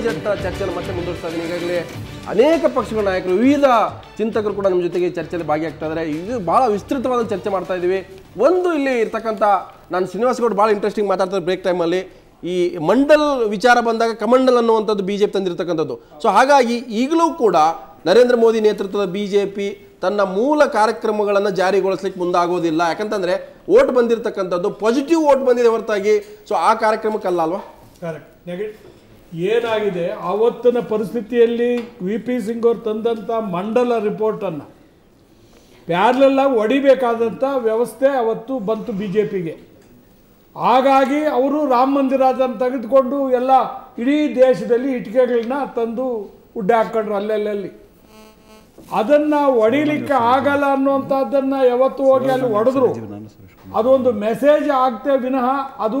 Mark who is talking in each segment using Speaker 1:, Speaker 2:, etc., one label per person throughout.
Speaker 1: Budget ಚರ್ಚೆಯನ್ನು ಮತ್ತೆ ಮುಂದುವರಿಸ್ತಾ ಇದ್ದೀನಿ ಈಗಾಗಲೇ ಅನೇಕ ಪಕ್ಷಗಳ ನಾಯಕರು ವಿವಿಧ ಚಿಂತಕರು ಕೂಡ ನಮ್ಮ ಜೊತೆಗೆ ಚರ್ಚೆಯಲ್ಲಿ ಭಾಗಿಯಾಗ್ತಾ ಇದ್ದಾರೆ ಇದು ಬಹಳ ವಿಸ್ತೃತವಾದ ಚರ್ಚೆ ಮಾಡ್ತಾ ಇದ್ದೀವಿ ಒಂದು ಇಲ್ಲಿ ಇರ್ತಕ್ಕಂಥ ನಾನು ಶ್ರೀನಿವಾಸ್ ಗೌಡ್ ಭಾಳ ಇಂಟ್ರೆಸ್ಟಿಂಗ್ ಮಾತಾಡ್ತಾರೆ ಬ್ರೇಕ್ ಟೈಮಲ್ಲಿ ಈ ಮಂಡಲ್ ವಿಚಾರ ಬಂದಾಗ ಕಮಂಡಲ್ ಅನ್ನುವಂಥದ್ದು ಬಿ ಜೆ ಪಿ ತಂದಿರತಕ್ಕಂಥದ್ದು ಸೊ ಹಾಗಾಗಿ ಈಗಲೂ ಕೂಡ ನರೇಂದ್ರ ಮೋದಿ ನೇತೃತ್ವದ ಬಿ ಜೆ ಪಿ ತನ್ನ ಮೂಲ ಕಾರ್ಯಕ್ರಮಗಳನ್ನು ಜಾರಿಗೊಳಿಸ್ಲಿಕ್ಕೆ ಮುಂದಾಗೋದಿಲ್ಲ ಯಾಕಂತಂದ್ರೆ ಓಟ್ ಬಂದಿರತಕ್ಕಂಥದ್ದು ಪಾಸಿಟಿವ್ ಓಟ್ ಬಂದಿದೆ ಹೊರತಾಗಿ ಸೊ ಆ ಕಾರ್ಯಕ್ರಮಕ್ಕಲ್ಲ ಅಲ್ವಾ
Speaker 2: ಕರೆಕ್ಟ್ ನೆಗೆ ಏನಾಗಿದೆ ಆವತ್ತಿನ ಪರಿಸ್ಥಿತಿಯಲ್ಲಿ ವಿ ಪಿ ಸಿಂಗ್ ಅವ್ರು ತಂದಂಥ ಮಂಡಲ ರಿಪೋರ್ಟನ್ನು ಪ್ಯಾರ್ಲೆಲ್ಲಾಗಿ ಹೊಡಿಬೇಕಾದಂಥ ವ್ಯವಸ್ಥೆ ಅವತ್ತು ಬಂತು ಬಿ ಜೆ ಪಿಗೆ ಹಾಗಾಗಿ ಅವರು ರಾಮ ಮಂದಿರ ಅದನ್ನು ತೆಗೆದುಕೊಂಡು ಎಲ್ಲ ಇಡೀ ದೇಶದಲ್ಲಿ ಇಟ್ಟಿಗೆಗಳನ್ನ ತಂದು ಉಡ್ಡೆ ಹಾಕ್ಕೊಂಡ್ರು ಅಲ್ಲೆಲ್ಲಲ್ಲಿ ಅದನ್ನು ಹೊಡಿಲಿಕ್ಕೆ ಆಗಲ್ಲ ಅನ್ನುವಂಥದ್ದನ್ನು ಯಾವತ್ತು ಹೋಗಿ ಅಲ್ಲಿ ಹೊಡೆದ್ರು ಅದೊಂದು ಮೆಸೇಜ್ ಆಗ್ತೇ ವಿನಃ ಅದು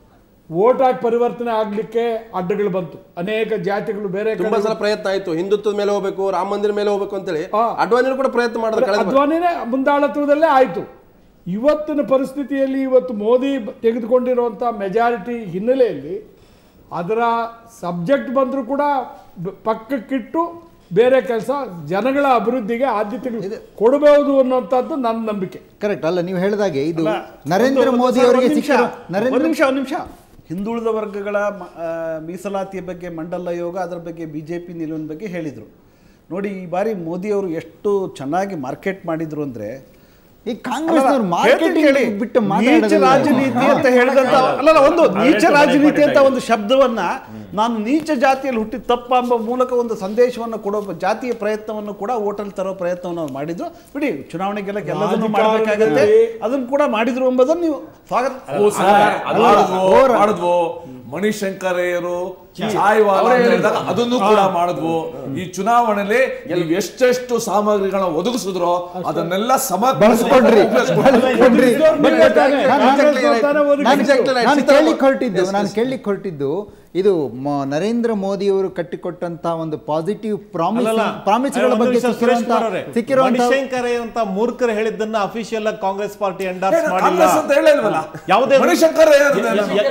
Speaker 2: ವೋಟ್ ಆಗಿ ಪರಿವರ್ತನೆ ಆಗಲಿಕ್ಕೆ ಅಡ್ಡಗಳು ಬಂತು ಅನೇಕ ಜಾತಿಗಳು ಬೇರೆ
Speaker 1: ತುಂಬಾ
Speaker 2: ಕಡೆ
Speaker 1: ಸಲ ಪ್ರಯತ್ನ ಆಯ್ತು ಹಿಂದುತ್ವದ ಮೇಲೆ ಹೋಗ್ಬೇಕು ರಾಮ ಮಂದಿರ ಮೇಲೆ ಹೋಗ್ಬೇಕು ಅಂತೇಳಿ
Speaker 2: ಹಾ.
Speaker 1: ಅಡ್ವಾಣಿಯವರು ಕೂಡ ಪ್ರಯತ್ನ ಮಾಡಿದ್ರು ಕಳೆದ ಬಾರಿ.
Speaker 2: ಅದ್ವಾನಿನೇ ಮುಂದಾಳತ್ವದಲ್ಲೇ ಆಯಿತು ಇವತ್ತಿನ ಪರಿಸ್ಥಿತಿಯಲ್ಲಿ ಇವತ್ತು ಮೋದಿ ಬ- ತೆಗೆದುಕೊಂಡಿರುವಂಥ ಮೆಜಾರಿಟಿ ಹಿನ್ನೆಲೆಯಲ್ಲಿ ಅದರ ಸಬ್ಜೆಕ್ಟ್ ಬಂದರೂ ಕೂಡ ಬ- ಪಕ್ಕಕ್ಕಿಟ್ಟು ಬೇರೆ ಕೆಲಸ ಜನಗಳ ಅಭಿವೃದ್ಧಿಗೆ ಆದ್ಯತೆ ಕೊಡಬಹುದು ಅನ್ನುವಂಥದ್ದು ನನ್ನ ನಂಬಿಕೆ
Speaker 3: ಕರೆಕ್ಟ್ ಅಲ್ಲ ನೀವು ಹೇಳಿದಾಗೆ ಇದು
Speaker 4: ಅಲ್ಲ,
Speaker 3: ನರೇಂದ್ರ
Speaker 4: ಒಂದು-
Speaker 3: ಮೋದಿ
Speaker 4: ಒಂದು
Speaker 3: ಅವರಿಗೆ
Speaker 4: ನಿಮಿಷ,
Speaker 3: ಸಿಕ್ಕಿರೋ
Speaker 4: ಒಂದು
Speaker 3: ನರೇಂದ್ರ
Speaker 4: ನಿಮಿಷ ಒಂದು ನಿಮಿಷ ಹಿಂದುಳಿದ ವರ್ಗಗಳ ಮ- ಆ, ಮೀಸಲಾತಿಯ ಬಗ್ಗೆ ಮಂಡಲ ಆಯೋಗ ಅದರ ಬಗ್ಗೆ ಬಿ ಜೆ ಪಿ ನಿಲುವಿನ ಬಗ್ಗೆ ಹೇಳಿದರು ನೋಡಿ ಈ ಬಾರಿ ಮೋದಿಯವರು ಎಷ್ಟು ಚೆನ್ನಾಗಿ ಮಾರ್ಕೆಟ್ ಮಾಡಿದ್ರು ಅಂದರೆ
Speaker 3: ಈ ಕಾಂಗ್ರೆಸ್ನವ್ರು ಮಾರ್ಕೆಟಿಂಗ್ ಬಿಟ್ಟು
Speaker 4: ನೀಚ
Speaker 3: ಮಾತಾಡೋದಿಲ್ಲ.
Speaker 4: ರಾಜನೀತಿ ಅಂತ ಹೇಳಿದಂತ ಅಲ್ಲಲ್ಲ ಒಂದು ನೀಚ ರಾಜನೀತಿ ಅಂತ ಒಂದು ಶಬ್ದವನ್ನ ನಾನು ನೀಚ ಜಾತಿಯಲ್ಲಿ ಹುಟ್ಟಿ ತಪ್ಪ ಎಂಬ ಮೂಲಕ ಒಂದು ಸಂದೇಶವನ್ನು ಕೊಡೋ ಜಾತಿಯ ಪ್ರಯತ್ನವನ್ನು ಕೂಡ ಓಟಲ್ ತರೋ ಪ್ರಯತ್ನವನ್ನು ಅವ್ರು ಮಾಡಿದ್ರು ಬಿಡಿ ಚುನಾವಣೆಗೆಲ್ಲ ಎಲ್ಲದನ್ನು ಮಾಡಬೇಕಾಗತ್ತೆ ಅದನ್ನು ಕೂಡ ಮಾಡಿದ್ರು ಎಂಬುದನ್ನು ನೀವು ಸ್ವಾಗತ
Speaker 5: ಓ ಸರ್, ಅದು ಮಾಡಿದ್ವು ಮಾಡಿದ್ವು ಮಣಿಶಂಕರಯ್ಯರು ಚಾಯ್ವಾಲ ಅಂತ ಹೇಳಿದಾಗ ಅದನ್ನು ಕೂಡ ಮಾಡಿದ್ವು ಈ ಚುನಾವಣೆಯಲ್ಲಿ ನೀವು ಎಷ್ಟೆಷ್ಟು ಸಾಮಗ್ರಿಗಳನ್ನ ಒದಗಿಸಿದ್ರೋ ಅದನ್ನೆಲ್ಲ
Speaker 3: ಬಳಸ್ಕೊಂಡ್ರಿ ಬಳಸ್ಕೊಂಡ್ರಿ
Speaker 2: ನೀವೇ ತಾನೇ,
Speaker 3: ನಾನು-
Speaker 2: ಕಾಂಗ್ರೆಸ್ನವ್ರು ತಾನೇ ಒದಗಿಸಿದ್ದು.
Speaker 3: ನಾನು
Speaker 1: Exactly right.
Speaker 3: ನಾನು
Speaker 1: ಸೀತಾರಾಮ-
Speaker 3: ಕೇಳಲಿಕ್ಕೆ ಹೊರಟಿದ್ದು
Speaker 1: Yes,
Speaker 3: ನಾನು
Speaker 1: yes.
Speaker 3: ಕೇಳಲಿಕ್ಕೆ ಹೊರಟಿದ್ದು ಇದು ಮ- ನರೇಂದ್ರ ಮೋದಿ ಅವರು ಕಟ್ಟಿಕೊಟ್ಟಂತ ಒಂದು ಪಾಸಿಟಿವ್ ಪ್ರಾಮಿಸ್
Speaker 6: ಅಲ್ಲಲ್ಲ,
Speaker 3: ಪ್ರಾಮಿಸ್ಗಳ
Speaker 6: ಒಂದು
Speaker 3: ಬಗ್ಗೆ
Speaker 6: ನಿಮಿಷ ಸುರೇಶ್
Speaker 3: ಸಿಕ್ಕಿರುವಂತ
Speaker 6: ಕುಮಾರ್ ಅವರೇ,
Speaker 3: ಸಿಕ್ಕಿರುವಂತ
Speaker 6: ಮಣಿಶಂಕರ್ ಅಂತ ಮೂರ್ಖರು ಹೇಳಿದ್ದನ್ನ ಅಫಿಷಿಯಲ್ ಆಗಿ ಕಾಂಗ್ರೆಸ್ ಪಾರ್ಟಿ ಎಂಡಾರ್ಸ್ ಮಾಡಿಲ್ಲ
Speaker 5: ಕಾಂಗ್ರೆಸ್ ಅಂತ ಹೇಳಿಲ್ವಲ್ಲ
Speaker 6: ಯಾವುದೇ
Speaker 5: ಮಣಿಶಂಕರಯ್ಯ ಅಂತ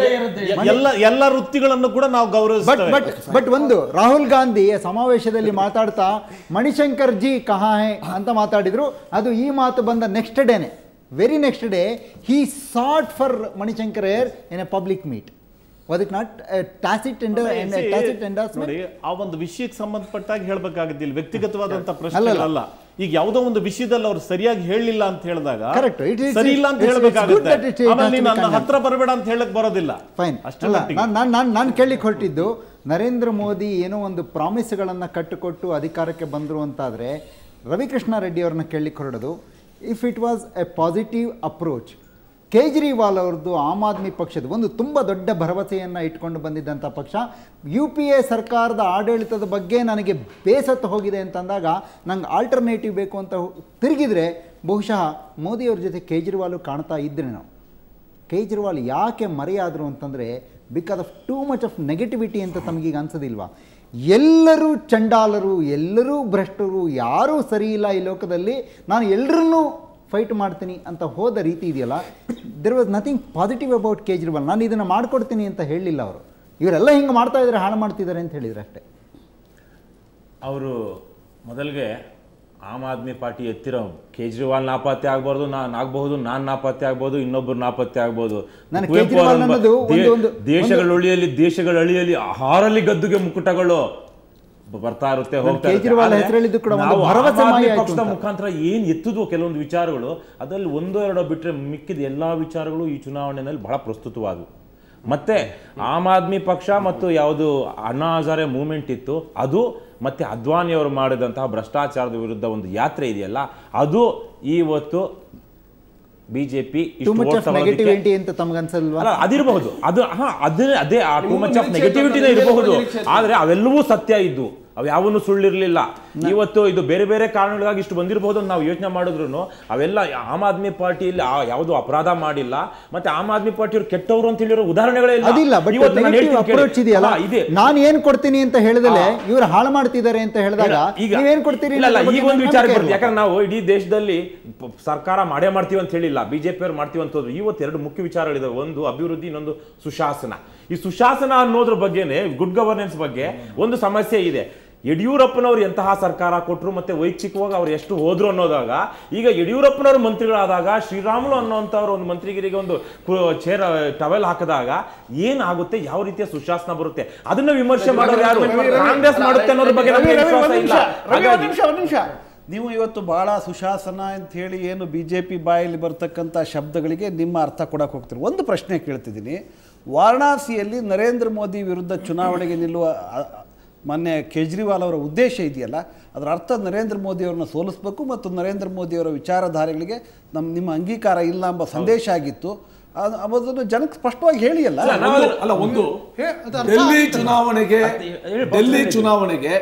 Speaker 6: ಎ- ಎ- ಎಲ್ಲ ಎಲ್ಲ ವೃತ್ತಿಗಳನ್ನು ಕೂಡ ನಾವು
Speaker 3: ಬಟ್
Speaker 6: ಗೌರವಿಸ್ತೇವೆ
Speaker 3: ಬಟ್ ಬಟ್ ಒಂದು ರಾಹುಲ್ ಗಾಂಧಿ ಸಮಾವೇಶದಲ್ಲಿ ಮಾತಾಡ್ತಾ ಮಣಿಶಂಕರ್ ಜಿ ಕಹಾ ಹೇ ಅಂತ ಮಾತಾಡಿದ್ರು ಅದು ಈ ಮಾತು ಬಂದ ನೆಕ್ಸ್ಟ್ ಡೇನೆ very next day he sat for Manishankar Aiyar in a public meet was it not tacit tacit endorsement
Speaker 6: ನೋಡಿ ಆ ಒಂದು ವಿಷಯಕ್ಕೆ ಸಂಬಂಧಪಟ್ಟಾಗಿ ಹೇಳ್ಬೇಕಾಗಿದ್ದಿಲ್ಲ ವ್ಯಕ್ತಿಗತವಾದಂತ
Speaker 3: ಅಲ್ಲಲ್ಲ.
Speaker 6: ಪ್ರಶ್ನೆಗಳಲ್ಲ ಈಗ ಯಾವುದೋ ಒಂದು ವಿಷಯದಲ್ಲಿ ಅವ್ರು ಸರಿಯಾಗಿ ಹೇಳಿಲ್ಲ ಅಂತ ಹೇಳಿದಾಗ
Speaker 3: Correct. It is-
Speaker 6: ಸರಿ ಇಲ್ಲ ಅಂತ
Speaker 3: it's- it's good
Speaker 6: ಹೇಳ್ಬೇಕಾಗುತ್ತೆ
Speaker 3: that it- it has
Speaker 6: ಆಮೇಲೆ
Speaker 3: to
Speaker 6: ನೀನು
Speaker 3: be
Speaker 6: ನನ್ನ
Speaker 3: condemned.
Speaker 6: ಹತ್ರ ಬರಬೇಡ ಅಂತ ಹೇಳಕ್ ಬರೋದಿಲ್ಲ
Speaker 3: ಫೈನ್
Speaker 6: ಅಷ್ಟೇ
Speaker 3: ಅಲ್ಲ
Speaker 6: ಮಟ್ಟಿಗೆ.
Speaker 3: ನಾನು ನಾನು ನಾನು ಕೇಳಲಿಕ್ಕೆ ಹೊರಟಿದ್ದು ನರೇಂದ್ರ ಮೋದಿ ಏನೋ ಒಂದು ಪ್ರಾಮಿಸ್ಗಳನ್ನು ಕಟ್ಟಿಕೊಟ್ಟು ಅಧಿಕಾರಕ್ಕೆ ಬಂದರು ಅಂತಾದರೆ ರವಿಕೃಷ್ಣ ರೆಡ್ಡಿ ಅವ್ರನ್ನ ಕೇಳಲಿಕ್ಕೆ ಹೊರಡೋದು if it was a positive approach Kejriwal ಅವ್ರದ್ದು ಆಮ್ ಆದ್ಮಿ ಪಕ್ಷದ ಒಂದು ತುಂಬ ದೊಡ್ಡ ಭರವಸೆಯನ್ನು ಇಟ್ಕೊಂಡು ಬಂದಿದ್ದಂಥ ಪಕ್ಷ ಯು ಪಿ ಎ ಸರ್ಕಾರದ ಆಡಳಿತದ ಬಗ್ಗೆ ನನಗೆ ಬೇಸತ್ತು ಹೋಗಿದೆ ಅಂತಂದಾಗ ನಂಗೆ ಆಲ್ಟರ್ನೇಟಿವ್ ಬೇಕು ಅಂತ ತಿರುಗಿದ್ರೆ ಬಹುಶಃ ಮೋದಿಯವ್ರ ಜೊತೆ ಕೇಜ್ರಿವಾಲು ಕಾಣ್ತಾ ಇದ್ರೆ ನಾವು ಕೇಜ್ರಿವಾಲ್ ಯಾಕೆ ಮರೆಯಾದರು ಅಂತಂದರೆ because of too much of negativity ಅಂತ ತಮಗೀಗ ಅನ್ಸೋದಿಲ್ವಾ ಎಲ್ಲರೂ ಚಂಡಾಲರು ಎಲ್ಲರೂ ಭ್ರಷ್ಟರು ಯಾರೂ ಸರಿ ಇಲ್ಲ ಈ ಲೋಕದಲ್ಲಿ ನಾನು ಎಲ್ಲರನ್ನೂ ಫೈಟ್ ಮಾಡ್ತೀನಿ ಅಂತ ಹೋದ ರೀತಿ ಇದೆಯಲ್ಲ there was nothing positive about Kejriwal ನಾನು ಇದನ್ನು ಮಾಡ್ಕೊಡ್ತೀನಿ ಅಂತ ಹೇಳಲಿಲ್ಲ ಅವರು ಇವರೆಲ್ಲ ಹಿಂಗೆ ಮಾಡ್ತಾ ಇದ್ದಾರೆ ಹಾಳು ಮಾಡ್ತಿದ್ದಾರೆ ಅಂತ ಹೇಳಿದ್ರು ಅಷ್ಟೇ
Speaker 7: ಅವರು ಮೊದಲಿಗೆ ಆಮ್ ಆದ್ಮಿ ಪಾರ್ಟಿ ಎತ್ತಿರೋ ಕೇಜ್ರಿವಾಲ್ ನಾಪತ್ತೆ ಆಗ್ಬಾರ್ದು ನಾನು ಆಗಬಹುದು ನಾನು ನಾಪತ್ತೆ ಆಗ್ಬೋದು ಇನ್ನೊಬ್ರು ನಾಪತ್ತೆ ಆಗ್ಬೋದು
Speaker 3: ನಾನು
Speaker 7: ಕುವೆಂಪು
Speaker 3: ಕೇಜ್ರಿವಾಲ್
Speaker 7: ಅವರ
Speaker 3: ಅನ್ನೋದು
Speaker 7: ದೇ-
Speaker 3: ಒಂದು- ಒಂದು-
Speaker 7: ದೇಶಗಳ ಒಳಿಯಲ್ಲಿ ದೇಶಗಳ ಅಳಿಯಲ್ಲಿ ಹಾರಲಿ ಗದ್ದುಗೆ ಮುಕ್ಕುಟಗಳು ಬರ್ತಾ ಇರುತ್ತೆ ಹೋಗ್ತಾ ಇರುತ್ತೆ.
Speaker 3: ಕೇಜ್ರಿವಾಲ್
Speaker 7: ಆದ್ರೆ
Speaker 3: ಹೆಸರಲ್ಲಿದ್ದು ಕೂಡ ಒಂದು
Speaker 7: ನಾವು ಆಮ್
Speaker 3: ಭರವಸೆ
Speaker 7: ಆದ್ಮಿ
Speaker 3: ಮಾಯ ಆಯ್ತು
Speaker 7: ಪಕ್ಷದ
Speaker 3: ಅಂತ.
Speaker 7: ಮುಖಾಂತರ ಏನ್ ಎತ್ತಿದ್ವು ಕೆಲವೊಂದು ವಿಚಾರಗಳು ಅದರಲ್ಲಿ ಒಂದೋ ಎರಡೋ ಬಿಟ್ರೆ ಮಿಕ್ಕಿದ ಎಲ್ಲಾ ವಿಚಾರಗಳು ಈ ಚುನಾವಣೆಯಲ್ಲಿ ಬಹಳ ಪ್ರಸ್ತುತವಾದವು ಮತ್ತೆ ಆಮ್ ಆದ್ಮಿ ಪಕ್ಷ ಮತ್ತು ಯಾವುದು ಅಣ್ಣಾ ಹಜಾರೆ ಮೂವ್ಮೆಂಟ್ ಇತ್ತು ಅದು ಮತ್ತೆ ಅದ್ವಾನಿ ಅವರು ಮಾಡಿದಂತಹ ಭ್ರಷ್ಟಾಚಾರದ ವಿರುದ್ಧ ಒಂದು ಯಾತ್ರೆ ಇದೆಯಲ್ಲ ಅದು ಇವತ್ತು BJP
Speaker 3: too much of negativity ಅಂತ ತಮಗನ್ಸಲ್ವಾ
Speaker 7: ಅಲ್ಲ ಅದಿರಬಹುದು ಅದು ಹಾ ಅದೇ ಅದೇ ಆ ಟೂ ಮಚ್ ಆಫ್
Speaker 1: ನಿರೀಕ್ಷೆ
Speaker 7: ನೆಗೆಟಿವಿಟಿನೇ
Speaker 1: ಇತ್ತು,
Speaker 7: ಇರಬಹುದು
Speaker 1: ನಿರೀಕ್ಷೆ ಇತ್ತು.
Speaker 7: ಆದ್ರೆ ಅವೆಲ್ಲವೂ ಸತ್ಯ ಇದ್ದು ಅವು ಯಾವನು ಸುಳ್ಳಿರ್ಲಿಲ್ಲ ಇವತ್ತು ಇದು ಬೇರೆ ಬೇರೆ ಕಾರಣಗಳಿಗಾಗಿ ಇಷ್ಟು ಬಂದಿರಬಹುದು ಅಂತ ನಾವು ಯೋಚನೆ ಮಾಡಿದ್ರು ಅವೆಲ್ಲ ಆಮ್ ಆದ್ಮಿ ಪಾರ್ಟಿಯಲ್ಲಿ ಯಾವುದು ಅಪರಾಧ ಮಾಡಿಲ್ಲ ಮತ್ತೆ ಆಮ್ ಆದ್ಮಿ ಪಾರ್ಟಿಯವರು ಕೆಟ್ಟವರು ಅಂತ ಹೇಳಿರೋ ಉದಾಹರಣೆಗಳೇ ಇಲ್ಲ
Speaker 3: ಅದಿಲ್ಲ ಬಟ್
Speaker 7: ಇವತ್ತು ನಾನು
Speaker 3: ನೆಗೆಟಿವ್
Speaker 7: ಹೇಳ್ತೀನಿ ಕೇಳಿ.
Speaker 3: ಅಪ್ರೋಚ್ ಇದೆಯಲ್ಲ
Speaker 7: ಅಲ್ಲ, ಇದೆ
Speaker 3: ನಾನು ಏನ್ ಕೊಡ್ತೀನಿ ಅಂತ ಹೇಳಿದಲೆ ಇವ್ರು ಹಾಳು ಮಾಡ್ತಿದ್ದಾರೆ ಅಂತ ಹೇಳಿದಾಗ
Speaker 7: ಇಲ್ಲ, ಈಗ
Speaker 3: ನೀವೇನ್ ಕೊಡ್ತೀರಿ
Speaker 7: ಇಲ್ಲ, ಇಲ್ಲ,
Speaker 3: ಅನ್ನೋದ್ರ
Speaker 7: ಈಗ
Speaker 3: ಬಗ್ಗೆ
Speaker 7: ಒಂದು
Speaker 3: ನಮ್ಗೆ
Speaker 7: ವಿಚಾರ
Speaker 3: ನಂಬಿಕೆ
Speaker 7: ಬರ್ತದೆ
Speaker 3: ಇಲ್ವಾ?
Speaker 7: ಯಾಕಂದ್ರೆ ನಾವು ಇಡೀ ದೇಶದಲ್ಲಿ ಪ- ಸರ್ಕಾರ ಮಾಡೇ ಮಾಡ್ತೀವಿ ಅಂತ ಹೇಳಿಲ್ಲ ಬಿಜೆಪಿ ಅವ್ರು ಮಾಡ್ತೀವಿ ಅಂತ ಹೋದ್ರು ಇವತ್ತು ಎರಡು ಮುಖ್ಯ ವಿಚಾರಗಳಿದಾವೆ ಒಂದು ಅಭಿವೃದ್ಧಿ ಇನ್ನೊಂದು ಸುಶಾಸನ ಈ ಸುಶಾಸನ ಅನ್ನೋದ್ರ ಬಗ್ಗೆನೆ ಗುಡ್ ಗವರ್ನೆನ್ಸ್ ಬಗ್ಗೆ ಒಂದು ಸಮಸ್ಯೆ ಇದೆ ಯಡಿಯೂರಪ್ಪನವರು ಎಂತಹ ಸರ್ಕಾರ ಕೊಟ್ಟರು ಮತ್ತೆ ವೈಯಕ್ತಿಕವಾಗಿ ಅವ್ರು ಎಷ್ಟು ಹೋದ್ರು ಅನ್ನೋದಾಗ ಈಗ ಯಡಿಯೂರಪ್ಪನವರು ಮಂತ್ರಿಗಳಾದಾಗ ಶ್ರೀರಾಮುಲು ಅನ್ನೋಂಥವ್ರು ಒಂದು ಮಂತ್ರಿಗಿರಿಗೆ ಒಂದು ಚೇರ್ ಟವೆಲ್ ಹಾಕಿದಾಗ ಏನಾಗುತ್ತೆ ಯಾವ ರೀತಿಯ ಸುಶಾಸನ ಬರುತ್ತೆ ಅದನ್ನ ವಿಮರ್ಶೆ ಮಾಡೋರು ಯಾರು ಕಾಂಗ್ರೆಸ್ ಮಾಡುತ್ತೆ ಅನ್ನೋದ್ರ ಬಗ್ಗೆ
Speaker 4: ರವಿ,
Speaker 7: ನಮ್ಗೆ
Speaker 4: ರವಿ,
Speaker 7: ವಿಶ್ವಾಸ
Speaker 4: ಒಂದ್
Speaker 7: ಇಲ್ಲ
Speaker 4: ನಿಮಿಷ, ರವಿ, ಒಂದ್
Speaker 7: ಹಾಗಾಗಿ-
Speaker 4: ನಿಮಿಷ, ಒಂದ್ ನಿಮಿಷ. ನೀವು ಇವತ್ತು ಬಹಳ ಸುಶಾಸನ ಅಂತ ಹೇಳಿ ಏನು ಬಿ ಜೆ ಪಿ ಬಾಯಲ್ಲಿ ಬರ್ತಕ್ಕಂಥ ಶಬ್ದಗಳಿಗೆ ನಿಮ್ಮ ಅರ್ಥ ಕೊಡಕ್ಕೆ ಹೋಗ್ತೀರಿ ಒಂದು ಪ್ರಶ್ನೆ ಕೇಳ್ತಿದ್ದೀನಿ ವಾರಣಾಸಿಯಲ್ಲಿ ನರೇಂದ್ರ ಮೋದಿ ವಿರುದ್ಧ ಚುನಾವಣೆಗೆ ನಿಲ್ಲುವ ಅ- ಮೊನ್ನೆ ಕೇಜ್ರಿವಾಲ್ ಅವರ ಉದ್ದೇಶ ಇದೆಯಲ್ಲ ಅದರ ಅರ್ಥ ನರೇಂದ್ರ ಮೋದಿ ಅವರನ್ನ ಸೋಲಿಸಬೇಕು ಮತ್ತು ನರೇಂದ್ರ ಮೋದಿ ಅವರ ವಿಚಾರಧಾರೆಗಳಿಗೆ ನಮ್ಮ ನಿಮ್ಮ ಅಂಗೀಕಾರ ಇಲ್ಲ ಎಂಬ ಸಂದೇಶ ಆಗಿತ್ತು ಅದು ಅದನ್ನು ಜನಕ್ಕೆ ಸ್ಪಷ್ಟವಾಗಿ ಹೇಳಿಯಲ್ಲ
Speaker 5: ಅಲ್ಲ, ಒಂದು- ಅಲ್ಲ ಒಂದು ಡೆಲ್ಲಿ ಚುನಾವಣೆಗೆ
Speaker 7: ಹೇಳಿ,
Speaker 5: ಡೆಲ್ಲಿ ಚುನಾವಣೆಗೆ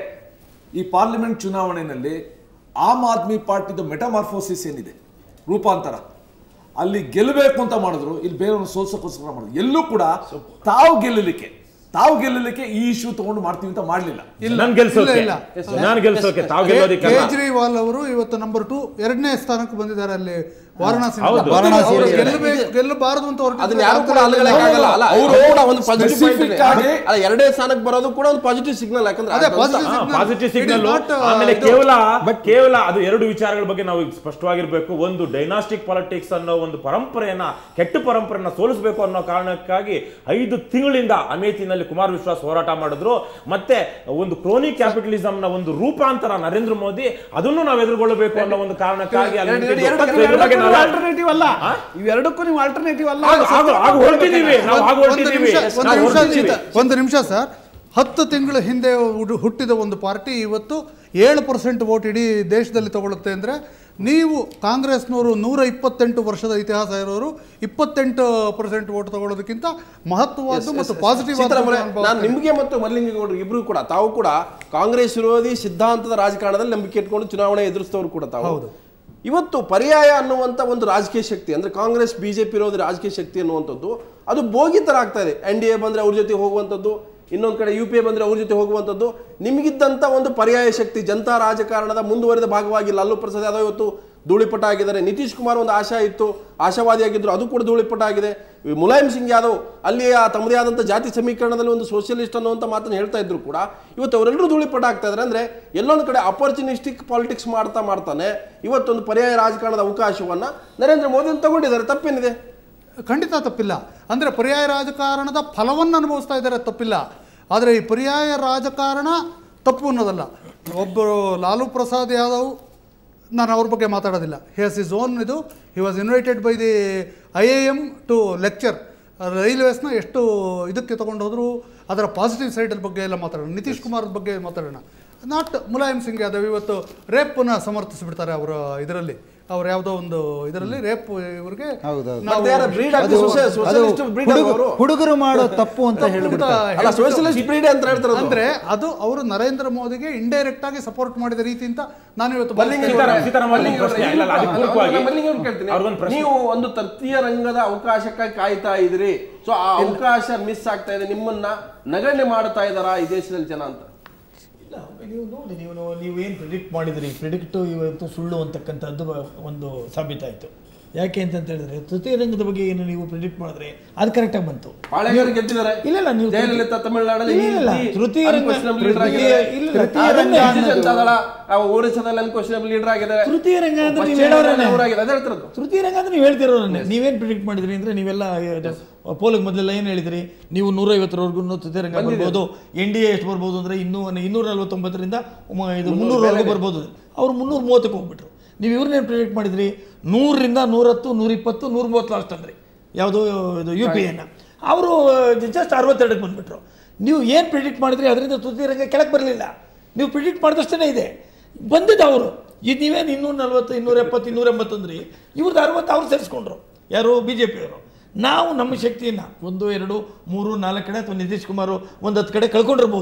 Speaker 5: ಈ ಪಾರ್ಲಿಮೆಂಟ್ ಚುನಾವಣೆಯಲ್ಲಿ ಆಮ್ ಆದ್ಮಿ ಪಾರ್ಟಿದು ಮೆಟಮಾರ್ಫೋಸಿಸ್ ಏನಿದೆ ರೂಪಾಂತರ ಅಲ್ಲಿ ಗೆಲ್ಲಬೇಕು ಅಂತ ಮಾಡಿದ್ರು ಇಲ್ಲಿ ಬೇರೆಯವ್ರನ್ನ ಸೋಲ್ಸೋಕ್ಕೋಸ್ಕರ ಮಾಡಿದ್ರು ಎಲ್ಲೂ ಕೂಡ ತಾವು ಗೆಲ್ಲಲಿಕ್ಕೆ ತಾವು ಗೆಲ್ಲಲಿಕ್ಕೆ ಈ ಇಶ್ಯೂ ತಗೊಂಡು ಮಾಡ್ತೀವಿ ಅಂತ ಮಾಡಲಿಲ್ಲ
Speaker 7: ನನ್ ಗೆಲ್ಸೋಕೆ
Speaker 8: ಇಲ್ಲ,
Speaker 7: ನಾನು ಗೆಲ್ಸೋಕೆ ತಾವು
Speaker 8: ಕೇ-
Speaker 7: ಗೆಲ್ಲೋದಿಕ್ಕಲ್ಲ
Speaker 8: ಕೇಜ್ರಿವಾಲ್ ಅವರು ಇವತ್ತು ನಂಬರ್ ಟು ಎರಡನೇ ಸ್ಥಾನಕ್ಕೆ ಬಂದಿದ್ದಾರೆ ಅಲ್ಲಿ ವಾರಣಾಸಿ
Speaker 7: ಹೌದು.
Speaker 3: ವಾರಣಾಸಿಯಲ್ಲಿ
Speaker 8: ಗೆಲ್ಲಬೇಕು ಗೆಲ್ಲಬಾರದು ಅಂತ ಹೊರಟಿದ್ದಾರೆ.
Speaker 1: ಅದನ್ನ ಯಾರು ಕೂಡ ಅಲ್ಲಗಳೆಕ್ಕಾಗಲ್ಲ ಅಲ್ಲ
Speaker 5: ಅವ್ರು
Speaker 1: ಅವರು ಕೂಡ ಒಂದು ಪಾಸಿಟಿವ್
Speaker 5: specific ಆಗಿ-
Speaker 1: ಅಲ್ಲ ಎರಡೇ ಸ್ಥಾನಕ್ಕೆ ಬರೋದು ಕೂಡ ಒಂದು ಪಾಸಿಟಿವ್ ಸಿಗ್ನಲ್ ಯಾಕಂದ್ರೆ
Speaker 8: ಅದೇ
Speaker 1: ಅದಂತ-
Speaker 8: positive signal.
Speaker 7: Positive
Speaker 8: It is
Speaker 7: signal
Speaker 8: not, uh,
Speaker 7: ಆಮೇಲೆ
Speaker 8: ಇದು-
Speaker 7: ಕೇವಲ ಕೇವಲ ಅದು ಎರಡು ವಿಚಾರಗಳ ಬಗ್ಗೆ ನಾವು ಸ್ಪಷ್ಟವಾಗಿರ್ಬೇಕು ಒಂದು ಡೈನಾಸ್ಟಿಕ್ ಪಾಲಿಟಿಕ್ಸ್ ಅನ್ನೋ ಒಂದು ಪರಂಪರೆಯನ್ನ ಕೆಟ್ಟ ಪರಂಪರೆಯನ್ನ ಸೋಲಿಸಬೇಕು ಅನ್ನೋ ಕಾರಣಕ್ಕಾಗಿ ಐದು ತಿಂಗಳಿಂದ ಅಮೇಥಿನಲ್ಲಿ ಕುಮಾರ್ ವಿಶ್ವಾಸ್ ಹೋರಾಟ ಮಾಡಿದ್ರು ಮತ್ತೆ ಒಂದು ಕ್ರೋನಿ ಕ್ಯಾಪಿಟಲಿಸಂ ನ ಒಂದು ರೂಪಾಂತರ ನರೇಂದ್ರ ಮೋದಿ ಅದನ್ನು ನಾವು ಎದುರುಗೊಳ್ಳಬೇಕು ಅನ್ನೋ ಒಂದು ಕಾರಣಕ್ಕಾಗಿ ಅಲ್ಲಿ
Speaker 1: ಎರಡು- ಎರಡು-
Speaker 7: ನಿಂತಿದ್ದು.
Speaker 1: ಎರಡು-
Speaker 7: ಇದ್ರ ಬಗ್ಗೆ ನಾವು-
Speaker 4: ಆಲ್ಟರ್ನೇಟಿವ್ ಅಲ್ಲ ಇವೆರಡಕ್ಕೂ ನೀವು ಆಲ್ಟರ್ನೇಟಿವ್ ಅಲ್ಲ
Speaker 7: ಆಗ- ಆಗ- ಆಗ ಹೊರಟಿದ್ದೀವಿ ನಾವು ಆಗ
Speaker 8: ಒಂದು
Speaker 7: ಹೊರಟಿದ್ದೀವಿ
Speaker 8: ನಿಮಿಷ ಒಂದು
Speaker 7: ನಾವು
Speaker 8: ನಿಮಿಷ
Speaker 7: ಹೊರಟಿದ್ದೀವಿ.
Speaker 8: ಒಂದು ನಿಮಿಷ ಸರ್ ಹತ್ತು ತಿಂಗಳ ಹಿಂದೆ ಹುಡು- ಹುಟ್ಟಿದ ಒಂದು ಪಾರ್ಟಿ ಇವತ್ತು ಏಳು ಪರ್ಸೆಂಟ್ ವೋಟ್ ಇಡೀ ದೇಶದಲ್ಲಿ ತಗೊಳುತ್ತೆ ಅಂದರೆ ನೀವು ಕಾಂಗ್ರೆಸ್ನವರು ನೂರ ಇಪ್ಪತ್ತೆಂಟು ವರ್ಷದ ಇತಿಹಾಸ ಇರೋರು ಇಪ್ಪತ್ತೆಂಟು ಪರ್ಸೆಂಟ್ ವೋಟ್ ತಗೊಳ್ಳೋದಕ್ಕಿಂತ ಮಹತ್ವವಾದ ಮತ್ತು ಪಾಸಿಟಿವ್
Speaker 1: ಸೀತಾರಾಮಯ್ಯ, ನಾನು ನಿಮಗೆ ಮತ್ತು ಮಲ್ಲಿಂಗೇಗೌಡರು ಇಬ್ರು ಕೂಡ ತಾವು ಕೂಡ ಕಾಂಗ್ರೆಸ್ ವಿರೋಧಿ ಸಿದ್ಧಾಂತದ ರಾಜಕಾರಣದಲ್ಲಿ ನಂಬಿಕೆ ಇಟ್ಕೊಂಡು ಚುನಾವಣೆ ಎದುರಿಸಿದವರು ಕೂಡ ತಾವು ಇವತ್ತು ಪರ್ಯಾಯ ಅನ್ನುವಂಥ ಒಂದು ರಾಜಕೀಯ ಶಕ್ತಿ ಅಂದ್ರೆ ಕಾಂಗ್ರೆಸ್ ಬಿಜೆಪಿ ವಿರೋಧಿ ರಾಜಕೀಯ ಶಕ್ತಿ ಅನ್ನುವಂಥದ್ದು ಅದು ಬೋಗಿ ತರ ಆಗ್ತಾ ಇದೆ ಎನ್ ಡಿ ಎ ಬಂದ್ರೆ ಅವ್ರ ಜೊತೆ ಹೋಗುವಂಥದ್ದು ಇನ್ನೊಂದು ಕಡೆ ಯು ಪಿ ಎ ಬಂದ್ರೆ ಅವ್ರ ಜೊತೆ ಹೋಗುವಂಥದ್ದು ನಿಮಗಿದ್ದಂಥ ಒಂದು ಪರ್ಯಾಯ ಶಕ್ತಿ ಜನತಾ ರಾಜಕಾರಣದ ಮುಂದುವರೆದ ಭಾಗವಾಗಿ ಲಾಲು ಪ್ರಸಾದ್ ಯಾದವ್ ಇವತ್ತು ಧೂಳಿಪಟ ಆಗಿದ್ದಾರೆ ನಿತೀಶ್ ಕುಮಾರ್ ಒಂದು ಆಶಾ ಇತ್ತು ಆಶಾವಾದಿಯಾಗಿದ್ರು ಅದು ಕೂಡ ಧೂಳಿಪಟ ಆಗಿದೆ ಈ ಮುಲಾಯಂ ಸಿಂಗ್ ಯಾದವ್ ಅಲ್ಲಿ ಆ ತಮ್ಮದೇ ಆದಂಥ ಜಾತಿ ಸಮೀಕರಣದಲ್ಲಿ ಒಂದು ಸೋಷಿಯಲಿಸ್ಟ್ ಅನ್ನುವಂಥ ಮಾತನ್ನು ಹೇಳ್ತಾ ಇದ್ರು ಕೂಡ ಇವತ್ತು ಅವರೆಲ್ಲರೂ ಧೂಳಿಪಟ ಆಗ್ತಾ ಇದ್ದಾರೆ ಅಂದ್ರೆ ಎಲ್ಲೊಂದು ಕಡೆ ಅಪರ್ಚುನಿಸ್ಟಿಕ್ ಪಾಲಿಟಿಕ್ಸ್ ಮಾಡ್ತಾ ಮಾಡ್ತಾನೆ ಇವತ್ತೊಂದು ಪರ್ಯಾಯ ರಾಜಕಾರಣದ ಅವಕಾಶವನ್ನ ನರೇಂದ್ರ ಮೋದಿ ತಗೊಂಡಿದ್ದಾರೆ ತಪ್ಪೇನಿದೆ
Speaker 8: ಖಂಡಿತ ತಪ್ಪಿಲ್ಲ ಅಂದರೆ ಪರ್ಯಾಯ ರಾಜಕಾರಣದ ಫಲವನ್ನು ಅನುಭವಿಸ್ತಾ ಇದ್ದಾರೆ ತಪ್ಪಿಲ್ಲ ಆದರೆ ಈ ಪರ್ಯಾಯ ರಾಜಕಾರಣ ತಪ್ಪು ಅನ್ನೋದಲ್ಲ ಒಬ್ಬರು ಲಾಲು ಪ್ರಸಾದ್ ಯಾದವ್ ನಾನು ಅವ್ರ ಬಗ್ಗೆ ಮಾತಾಡೋದಿಲ್ಲ ಹಿ ಇಸ್ ಓನ್ ಇದು he was invited by the I A M to lecture ರೈಲ್ವೇಸ್ನ ಎಷ್ಟು ಇದಕ್ಕೆ ತೊಗೊಂಡು ಹೋದ್ರು ಅದರ ಪಾಸಿಟಿವ್ ಸೈಡ್ ಬಗ್ಗೆ ಎಲ್ಲ ಮಾತಾಡೋಣ ನಿತೀಶ್ ಕುಮಾರ್ ಬಗ್ಗೆ ಮಾತಾಡೋಣ ನಾಟ್ ಮುಲಾಯಂ ಸಿಂಗ್ ಯಾದವ್ ಇವತ್ತು ರೇಪನ್ನ ಸಮರ್ಥಿಸಿಬಿಡ್ತಾರೆ ಅವರ ಇದರಲ್ಲಿ ಅವ್ರು ಯಾವುದೋ ಒಂದು ಇದರಲ್ಲಿ ರೇಪ್ ಇವರಿಗೆ
Speaker 3: ಹೌದೌದು.
Speaker 8: ನಾವು
Speaker 1: ಮತ್ತೆ ಯಾರ breed ಆಗಿ
Speaker 3: ಅದು
Speaker 1: ಸೋಷಿಯ-
Speaker 3: ಅದು
Speaker 1: socialist breed
Speaker 3: ಹುಡುಗ-
Speaker 1: ಅವರು?
Speaker 3: ಹುಡುಗರು ಮಾಡೋ ತಪ್ಪು ಅಂತ
Speaker 8: ತಪ್ಪು ಅಂತ
Speaker 3: ಹೇಳ್ಬಿಡ್ತಾರೆ
Speaker 1: ಅಲ್ಲ
Speaker 8: ಹೇಳ್ಬಿಟ್ಟು-
Speaker 1: ಸೋಷಿಯಲಿಸ್ಟ್ ಬ್ರೀಡ್ ಅಂತ ಹೇಳ್ತಾರೆ
Speaker 8: ಅಂದ್ರೆ ಅದು ಅವರು ನರೇಂದ್ರ ಮೋದಿಗೆ ಇಂಡೈರೆಕ್ಟ್ ಆಗಿ ಸಪೋರ್ಟ್ ಮಾಡಿದ ರೀತಿ ಅಂತ ನಾನು ಇವತ್ತು
Speaker 1: ಮಲ್ಲಿಂಗ
Speaker 8: ಭಾವಿಸ್ತೇನೆ.
Speaker 7: ಸೀತಾರಾಮ್- ಸೀತಾರಾಮ್ ಅವ್ರಿಗೆ ಪ್ರಶ್ನೆ ಇಲ್ಲ, ಅಲ್ಲ, ಅದಕ್ಕೆ ಪೂರಕವಾಗಿ
Speaker 1: ಮಲ್ಲಿಂಗೇಗೌಡ್ರು ಕೇಳ್ತೀನಿ.
Speaker 7: ಅವ್ರಿಗೊಂದು ಪ್ರಶ್ನೆ.
Speaker 1: ನೀವು ಒಂದು ತೃತೀಯ ರಂಗದ ಅವಕಾಶಕ್ಕಾಗಿ ಕಾಯ್ತಾ ಇದ್ರಿ ಸೊ ಆ ಅವಕಾಶ ಮಿಸ್ ಆಗ್ತಾ ಇದೆ ನಿಮ್ಮನ್ನ ನಗಣ್ಯ ಮಾಡ್ತಾ ಇದಾರಾ ಈ ದೇಶದಲ್ಲಿ ಜನ ಅಂತ
Speaker 9: ಇಲ್ಲ ನೀವು ನೋಡಿ ನೀವು ನೀವೇನು ಪ್ರಿಡಿಕ್ಟ್ ಮಾಡಿದ್ರಿ ಪ್ರಿಡಿಕ್ಟ್ ಇವತ್ತು ಸುಳ್ಳು ಅಂತಕ್ಕಂಥದ್ದು ಬ- ಒಂದು ಸಾಬೀತಾಯಿತು ಯಾಕೆ ಅಂತಂತ ಹೇಳಿದ್ರೆ ತೃತೀಯ ರಂಗದ ಬಗ್ಗೆ ಏನು ನೀವು ಪ್ರಿಡಿಕ್ಟ್ ಮಾಡಿದ್ರೆ ಅದು ಕರೆಕ್ಟಾಗಿ ಬಂತು
Speaker 1: ಬಾಳೆಗಾರರು ಗೆದ್ದಿದ್ದಾರೆ
Speaker 9: ಇಲ್ಲ ಇಲ್ಲ ನೀವು
Speaker 1: ಜಯಲಲಿತಾ ತಮಿಳುನಾಡಲ್ಲಿ
Speaker 9: ಇಲ್ಲ, ಇಲ್ಲ,
Speaker 1: ಈ
Speaker 9: ತೃತೀಯ ರಂಗ-
Speaker 1: unquestionable leader
Speaker 9: ತೃತೀಯ-
Speaker 1: ಆಗಿದ್ದಾರೆ.
Speaker 9: ಇಲ್ಲ,
Speaker 1: ತೃತೀಯ
Speaker 9: ಅದನ್ನೇ
Speaker 1: ರಂಗ
Speaker 9: ಅನ್ನೋದು.
Speaker 1: ಜನತಾ ದಳ, ಆ ಒರಿಸ್ಸಾದಲ್ಲಿ ಅನ್ಕ್ವಶನಬಲ್ ಲೀಡರ್ ಆಗಿದ್ದಾರೆ
Speaker 9: ತೃತೀಯ ರಂಗ ಅಂದ್ರೆ ನೀವು
Speaker 1: ಪಶ್ಚಿಮ
Speaker 9: ಹೇಳೋರೇನೆ.
Speaker 1: ಬಂಗಾಳ ಅವರಾಗಿದೆ, ಅದೇ ಹೇಳ್ತಿರೋದು
Speaker 9: ತೃತೀಯ ರಂಗ ಅಂದ್ರೆ ನೀವು ಹೇಳ್ತಿರೋರನ್ನೇ ನೀವೇನು ಪ್ರಿಡಿಕ್ಟ್ ಮಾಡಿದ್ರಿ ಅಂದ್ರೆ ನೀವೆಲ್ಲ ಪೋಲಿಗೆ ಮೊದಲೆಲ್ಲ ಏನು ಹೇಳಿದ್ರಿ ನೀವು ನೂರೈವತ್ತರವರೆಗೂ ತೃತೀಯ ರಂಗ ಬರ್ಬೋದು ಎನ್ ಡಿ ಎ ಎಷ್ಟು ಬರ್ಬೋದು ಅಂದ್ರೆ ಇನ್ನೂ ಇನ್ನೂರ ನಲ್ವತ್ತೊಂಬತ್ತರಿಂದ ಮ- ಇದು ಮುನ್ನೂರವರೆಗೂ ಬರ್ಬೋದು ಅವ್ರು ಮುನ್ನೂರ ಮೂವತ್ತಕ್ಕೆ ಹೋಗ್ಬಿಟ್ರು ನೀವು ಇವ್ರನ್ನೇನು ಪ್ರಿಡಿಕ್ಟ್ ಮಾಡಿದ್ರಿ ನೂರರಿಂದ ನೂರತ್ತು ನೂರಿಪ್ಪತ್ತು ನೂರ ಮೂವತ್ತು ಲಾಸ್ಟ್ ಅಂದ್ರಿ ಯಾವುದು ಇದು ಯು ಪಿ ಎನ್ನ ಅವರು ಜಸ್ಟ್ ಅರವತ್ತೆರಡಕ್ಕೆ ಬಂದ್ಬಿಟ್ರು ನೀವು ಏನು ಪ್ರಿಡಿಕ್ಟ್ ಮಾಡಿದ್ರಿ ಅದರಿಂದ ತೃತೀಯ ರಂಗ ಕೆಳಗೆ ಬರಲಿಲ್ಲ ನೀವು ಪ್ರಿಡಿಕ್ಟ್ ಮಾಡಿದಷ್ಟೇ ಇದೆ ಬಂದಿದ್ದು ಅವರು ಇದು ನೀವೇನು ಇನ್ನೂರ ನಲ್ವತ್ತು ಇನ್ನೂರ ಎಪ್ಪತ್ತು ಇನ್ನೂರ ಎಂಬತ್ತಂದ್ರಿ ಇವ್ರದ್ದು ಅರವತ್ತು ಅವ್ರು ಸೇರಿಸ್ಕೊಂಡ್ರು ಯಾರು ಬಿ ಜೆ ಪಿಯವರು ನಾವು ನಮ್ಮ ಶಕ್ತಿಯನ್ನು ಒಂದು ಎರಡು ಮೂರು ನಾಲ್ಕು ಕಡೆ ಅಥವಾ ನಿತೀಶ್ ಕುಮಾರ್ ಒಂದು ಹತ್ತು ಕಡೆ ಕಳ್ಕೊಂಡಿರ್ಬೋದು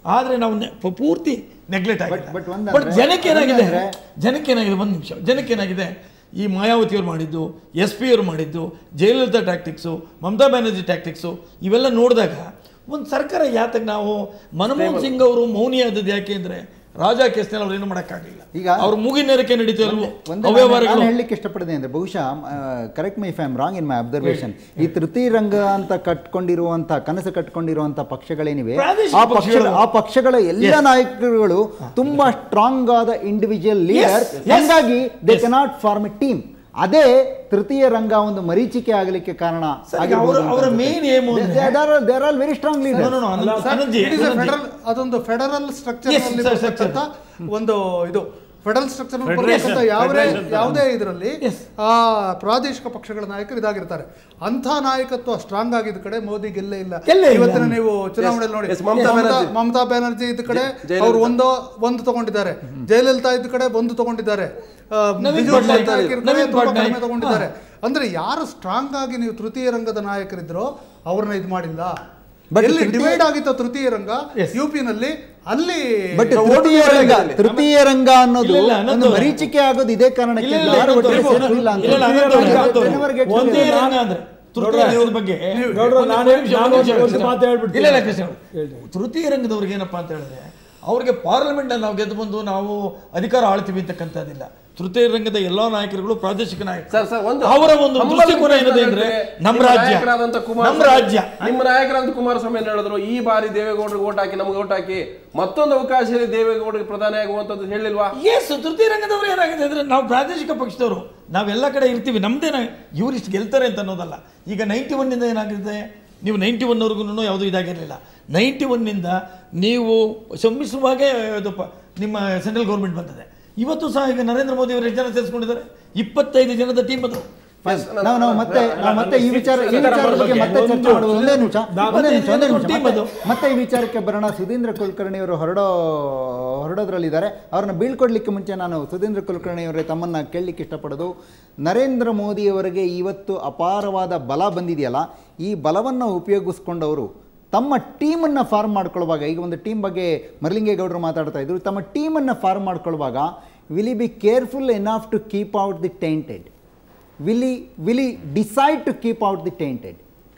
Speaker 9: ಆದರೆ ನಾವು ನೆ- ಪ- ಪೂರ್ತಿ ನೆಗ್ಲೆಕ್ಟ್ ಆಗಿದೆ
Speaker 3: but ಒಂದಂದ್ರೆ-
Speaker 9: ಬಟ್ ಜನಕ್ಕೆ ಏನಾಗಿದೆ
Speaker 3: ಒಂದಂದ್ರೆ-
Speaker 9: ಜನಕ್ಕೆ ಏನಾಗಿದೆ ಒಂದು ನಿಮಿಷ ಜನಕ್ಕೆ ಏನಾಗಿದೆ ಈ ಮಾಯಾವತಿಯವರು ಮಾಡಿದ್ದು ಎಸ್ ಪಿ ಅವರು ಮಾಡಿದ್ದು ಜಯಲಲಿತಾ ಟ್ಯಾಕ್ಟಿಕ್ಸು ಮಮತಾ ಬ್ಯಾನರ್ಜಿ ಟ್ಯಾಕ್ಟಿಕ್ಸು ಇವೆಲ್ಲ ನೋಡಿದಾಗ ಒಂದು ಸರ್ಕಾರ ಯಾತಕ್ಕೆ ನಾವು ಮನಮೋಹನ್ ಸಿಂಗ್ ಅವರು ಮೌನಿ ಆದದ್ದು ಯಾಕೆ ಅಂದರೆ ರಾಜಾ ಕೇಸ್ನಲ್ಲಿ ಅವ್ರು ಏನು ಮಾಡೋಕ್ಕಾಗಲಿಲ್ಲ
Speaker 3: ಈಗ
Speaker 9: ಅವ್ರ ಮುಗಿನೇರಕ್ಕೆ ನಡೀತಾ ಇಲ್ವೋ
Speaker 3: ಒಂದೇ
Speaker 9: ಅವ್ಯವಹಾರಗಳು
Speaker 3: ನಾನು ಹೇಳಲಿಕ್ಕೆ ಇಷ್ಟಪಡ್ತೀನಿ ಅಂದರೆ ಬಹುಶಃ ಕರೆಕ್ಟ್ ಮೈ ಫ್ಯಾಮ್ ರಾಂಗ್ ಇನ್ ಮೈ ಅಬ್ಸರ್ವೇಷನ್ ಈ ತೃತೀಯ ರಂಗ ಅಂತ ಕಟ್ಕೊಂಡಿರುವಂತ ಕನಸು ಕಟ್ಕೊಂಡಿರುವಂತ ಪಕ್ಷಗಳೇನಿವೆ
Speaker 9: ಪ್ರಾದೇಶಿಕ
Speaker 3: ಆ ಪಕ್ಷ
Speaker 9: ಪಕ್ಷಗಳು.
Speaker 3: ಆ ಪಕ್ಷಗಳ ಎಲ್ಲ ನಾಯಕರುಗಳು ತುಂಬಾ ಸ್ಟ್ರಾಂಗ್ ಆದ ಇಂಡಿವಿಜುವಲ್ ಲೀಡರ್
Speaker 9: yes.
Speaker 3: ಹಂಗಾಗಿ they
Speaker 9: Yes.
Speaker 3: Cannot form a team ಅದೇ ತೃತೀಯ ರಂಗ ಒಂದು ಮರೀಚಿಕೆ ಆಗಲಿಕ್ಕೆ ಕಾರಣ
Speaker 9: ಸರಿ, ಅವರ- ಅವರ main aim ಅಂದ್ರೆ-
Speaker 3: there all very strong
Speaker 9: No,
Speaker 3: leader
Speaker 9: no, no, Anant- Anantji,
Speaker 8: It is a
Speaker 9: Anantji.
Speaker 8: federal- ಅದೊಂದು federal structure
Speaker 9: Yes, sir, structure.
Speaker 8: ಒಂದು ಇದು ಫೆಡರಲ್ ಸ್ಟ್ರಕ್ಚರ್
Speaker 6: Federation,
Speaker 8: ಯಾವುದೇ
Speaker 6: Federation.
Speaker 8: ಯಾವುದೇ ಇದರಲ್ಲಿ
Speaker 9: Yes.
Speaker 8: ಆ ಪ್ರಾದೇಶಿಕ ಪಕ್ಷಗಳ ನಾಯಕರು ಇದಾಗಿರ್ತಾರೆ ಅಂಥ ನಾಯಕತ್ವ ಸ್ಟ್ರಾಂಗ್ ಆಗಿದ್ದ ಕಡೆ ಮೋದಿ ಗೆಲ್ಲೇ ಇಲ್ಲ
Speaker 9: ಗೆಲ್ಲೇ ಇಲ್ಲ.
Speaker 8: ಇವತ್ತಿನ ನೀವು ಚುನಾವಣೆಯಲ್ಲಿ ನೋಡಿ
Speaker 1: yes, ಮಮತಾ
Speaker 8: ಮಮತಾ
Speaker 1: ಬ್ಯಾನರ್ಜಿ.
Speaker 8: ಮಮತಾ ಬ್ಯಾನರ್ಜಿ ಇದ್ದ ಕಡೆ
Speaker 1: ಜಯಲಲಿತಾ.
Speaker 8: ಅವರು ಒಂದು ಒಂದು ತಗೊಂಡಿದ್ದಾರೆ ಜಯಲಲಿತಾ ಇದ್ದ ಕಡೆ ಒಂದು ತಗೊಂಡಿದ್ದಾರೆ ಆ,
Speaker 9: ನವೀನ್
Speaker 8: ಬಿಜು
Speaker 9: ಪಟ್ನಾಯಕ್
Speaker 8: ಪಟ್ನಾಯಕ್ ಇದ್ದ ಕಡೆ
Speaker 9: ನವೀನ್
Speaker 8: ತುಂಬಾ
Speaker 9: ಪಟ್ನಾಯಕ್.
Speaker 8: ಕಡಿಮೆ ತಗೊಂಡಿದ್ದಾರೆ ಅಂದ್ರೆ ಯಾರು ಸ್ಟ್ರಾಂಗ್ ಆಗಿ ನೀವು ತೃತೀಯ ರಂಗದ ನಾಯಕರಿದ್ರೋ ಅವ್ರನ್ನ ಇದು ಮಾಡಿಲ್ಲ
Speaker 3: But
Speaker 8: ಎಲ್ಲಿ
Speaker 3: ತೃತೀಯ-
Speaker 8: ಡಿವೈಡ್ ಆಗಿತ್ತು ತೃತೀಯ ರಂಗ ಯು ನಲ್ಲಿ ಅಲ್ಲಿ
Speaker 3: ಬಟ್
Speaker 8: ನಾವು
Speaker 3: ತೃತೀಯ
Speaker 8: vote
Speaker 3: ರಂಗ
Speaker 8: ಮಾಡಿಲ್ಲ.
Speaker 3: ತೃತೀಯ ರಂಗ ಅನ್ನೋದು
Speaker 9: ಇಲ್ಲ, ಇಲ್ಲ, ಅನಂತ
Speaker 3: ಒಂದು
Speaker 9: ಅವ್ರೆ.
Speaker 3: ಮರೀಚಿಕೆ ಆಗೋದು ಇದೇ ಕಾರಣಕ್ಕೆ
Speaker 9: ಇಲ್ಲ, ಇಲ್ಲ,
Speaker 3: ಯಾರು
Speaker 9: ಅನಂತ
Speaker 3: ಒಟ್ಟಿಗೆ
Speaker 9: ಅವ್ರೆ.
Speaker 3: ಸೇರೋದಿಲ್ಲ ಅಂತ
Speaker 9: ಇಲ್ಲ, ಇಲ್ಲ, ಅನಂತ ಅವ್ರೆ, ಅನಂತ ಅವ್ರೆ.
Speaker 3: They never get
Speaker 9: ಒಂದೇ
Speaker 3: together.
Speaker 9: ರಂಗ ಅಂದ್ರೆ ತೃತೀಯ ರಂಗದ ಬಗ್ಗೆ
Speaker 2: ಗೌಡ್ರು,
Speaker 9: ಒಂದು
Speaker 2: ನಾನೇ-
Speaker 9: ನಿಮಿಷ,
Speaker 2: ನಾನು
Speaker 9: ಒಂದು ನಿಮಿಷ,
Speaker 2: ಒಂದು
Speaker 9: ಕೃಷ್ಣ.
Speaker 2: ಮಾತು ಹೇಳ್ಬಿಡ್ತೀನಿ.
Speaker 9: ಇಲ್ಲ ಇಲ್ಲ ಕೃಷ್ಣ ಅವ್ರೆ. ತೃತೀಯ ರಂಗದವ್ರಿಗೆ ಏನಪ್ಪಾ ಅಂತ ಹೇಳಿದ್ರೆ ಅವ್ರಿಗೆ ಪಾರ್ಲಿಮೆಂಟ್ ನಾವು ಗೆದ್ದು ಬಂದು ನಾವು ಅಧಿಕಾರ ಆಳ್ತೀವಿ ಅಂತಕ್ಕಂಥದ್ದಿಲ್ಲ ತೃತೀಯ ರಂಗದ ಎಲ್ಲಾ ನಾಯಕರುಗಳು ಪ್ರಾದೇಶಿಕ ನಾಯಕರು
Speaker 1: ಸರ್ ಸರ್ ಒಂದು
Speaker 9: ಅವರ ಒಂದು
Speaker 1: ಹಂಬಲ
Speaker 9: ದೃಷ್ಟಿಕೋನ ಏನಿದೆ ಅಂದ್ರೆ
Speaker 1: ಹೇಳ್ತಾರೆ,
Speaker 9: ನಮ್ಮ
Speaker 1: ನಿಮ್ಮ
Speaker 9: ರಾಜ್ಯ
Speaker 1: ನಾಯಕರಾದಂಥ ಕುಮಾರಸ್ವಾಮಿ-
Speaker 9: ನಮ್ಮ ರಾಜ್ಯ
Speaker 1: ನಿಮ್ಮ ನಾಯಕರಾದ ಕುಮಾರಸ್ವಾಮಿ ಏನ್ ಹೇಳಿದ್ರು ಈ ಬಾರಿ ದೇವೇಗೌಡರಿಗೆ ಓಟ್ ಹಾಕಿ ನಮ್ಗೆ ಓಟ್ ಹಾಕಿ ಮತ್ತೊಂದು ಅವಕಾಶ ಇದೆ ದೇವೇಗೌಡರಿಗೆ ಪ್ರಧಾನಿ ಆಗುವಂತದ್ದು ಹೇಳಿಲ್ವಾ
Speaker 9: ಎಸ್ ತೃತೀಯ ರಂಗದವರು ಏನಾಗಿದೆ ಅಂದ್ರೆ ನಾವು ಪ್ರಾದೇಶಿಕ ಪಕ್ಷದವರು ನಾವೆಲ್ಲ ಕಡೆ ಇರ್ತೀವಿ ನಮ್ದೇನ ಇವ್ರು ಇಷ್ಟು ಗೆಲ್ತಾರೆ ಅಂತ ಅನ್ನೋದಲ್ಲ ಈಗ ನೈಂಟಿ ಒನ್ನಿಂದ ಏನಾಗಿದೆ ನೀವು ನೈಂಟಿ ಒನ್ವರೆಗೂ ಯಾವುದೂ ಇದಾಗಿರಲಿಲ್ಲ ನೈಂಟಿ ಒನ್ನಿಂದ ನೀವು ಸಮ್ಮಿಶ್ರವಾಗೇ ಇದು ಪ- ನಿಮ್ಮ ಸೆಂಟ್ರಲ್ ಗೌರ್ಮೆಂಟ್ ಬಂದಿದೆ ಇವತ್ತು ಸಹ ಈಗ ನರೇಂದ್ರ ಮೋದಿ ಅವರು ಎಷ್ಟು ಜನ ಸೇರಿಸ್ಕೊಂಡಿದ್ದಾರೆ ಇಪ್ಪತ್ತೈದು ಜನದ ಟೀಮ್ ಅದು
Speaker 3: ನಾವು ನಾವು ಮತ್ತೆ ನಾವು ಮತ್ತೆ ಈ ವಿಚಾರ ಈ ವಿಚಾರದ ಬಗ್ಗೆ ಮತ್ತೆ ಚರ್ಚೆ ಮಾಡುವ ಒಂದೇ ನಿಮಿಷ ಒಂದೇ ನಿಮಿಷ ಒಂದೇ ನಿಮಿಷ
Speaker 9: ಟೀಮ್
Speaker 3: ಮತ್ತೆ-
Speaker 9: ಅದು.
Speaker 3: ಮತ್ತೆ ಈ ವಿಚಾರಕ್ಕೆ ಬರೋಣ ಸುಧೀಂದ್ರ ಕುಲಕರ್ಣಿ ಅವರು ಹೊರಡೋ ಹೊರಡೋದ್ರಲ್ಲಿದ್ದಾರೆ ಅವ್ರನ್ನ ಬೀಳ್ಕೊಡ್ಲಿಕ್ಕೆ ಮುಂಚೆ ನಾನು ಸುಧೀಂದ್ರ ಕುಲಕರ್ಣಿ ಅವರೇ ತಮ್ಮನ್ನ ಕೇಳಲಿಕ್ಕೆ ಇಷ್ಟಪಡೋದು ನರೇಂದ್ರ ಮೋದಿಯವರಿಗೆ ಇವತ್ತು ಅಪಾರವಾದ ಬಲ ಬಂದಿದೆಯಲ್ಲ ಈ ಬಲವನ್ನು ಉಪಯೋಗಿಸ್ಕೊಂಡವರು ತಮ್ಮ ಟೀಮನ್ನು ಫಾರ್ಮ್ ಮಾಡ್ಕೊಳ್ಳುವಾಗ ಈಗ ಒಂದು ಟೀಮ್ ಬಗ್ಗೆ ಮರಲಿಂಗೇಗೌಡರು ಮಾತಾಡ್ತಾ ಇದ್ರು ತಮ್ಮ ಟೀಮನ್ನು ಫಾರ್ಮ್ ಮಾಡ್ಕೊಳ್ಳುವಾಗ will be careful enough to keep out the tainted will he will he decide to keep out the tainted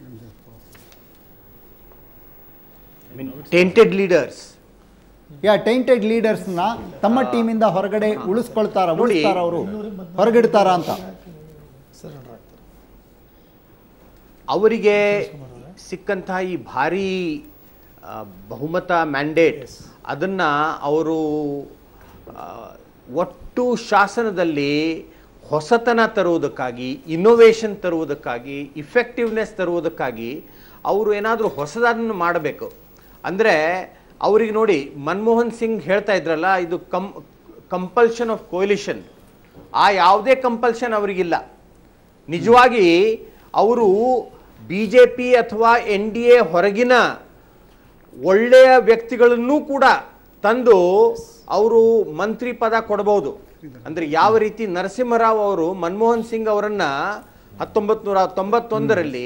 Speaker 10: tainted leaders
Speaker 3: yeah tainted ಲೀಡರ್ಸ್ನ ತಮ್ಮ ಟೀಮಿಂದ ಹೊರಗಡೆ ಉಳಿಸ್ಕೊಳ್ತಾರ ಉಳಿಸ್ತಾರ ಅವರು ಹೊರಗಿಡ್ತಾರ ಅಂತ
Speaker 10: ಅವರಿಗೆ ಸಿಕ್ಕಂತಹ ಈ ಭಾರಿ ಆ, ಬಹುಮತ ಮ್ಯಾಂಡೇಟ್ ಅದನ್ನ ಅವರು ಆ, ಒಟ್ಟು ಶಾಸನದಲ್ಲಿ ಹೊಸತನ ತರುವುದಕ್ಕಾಗಿ ಇನ್ನೋವೇಷನ್ ತರುವುದಕ್ಕಾಗಿ ಇಫೆಕ್ಟಿವ್ನೆಸ್ ತರುವುದಕ್ಕಾಗಿ ಅವರು ಏನಾದರೂ ಹೊಸದನ್ನು ಮಾಡಬೇಕು ಅಂದರೆ ಅವರಿಗೆ ನೋಡಿ ಮನಮೋಹನ್ ಸಿಂಗ್ ಹೇಳ್ತಾ ಇದ್ರಲ್ಲ ಇದು ಕಂ ಕಂಪಲ್ಷನ್ ಆಫ್ ಕೋಲಿಷನ್ ಆ ಯಾವುದೇ ಕಂಪಲ್ಷನ್ ಅವರಿಗಿಲ್ಲ ನಿಜವಾಗಿ ಅವರು ಬಿ ಜೆ ಪಿ ಅಥವಾ ಎನ್ ಡಿ ಎ ಹೊರಗಿನ ಒಳ್ಳೆಯ ವ್ಯಕ್ತಿಗಳನ್ನೂ ಕೂಡ ತಂದು ಅವರು ಮಂತ್ರಿ ಪದ ಕೊಡಬಹುದು ಅಂದ್ರೆ ಯಾವ ರೀತಿ ನರಸಿಂಹರಾವ್ ಅವರು ಮನಮೋಹನ್ ಸಿಂಗ್ ಅವರನ್ನ ಹತ್ತೊಂಬತ್ ನೂರ ತೊಂಬತ್ತೊಂದರಲ್ಲಿ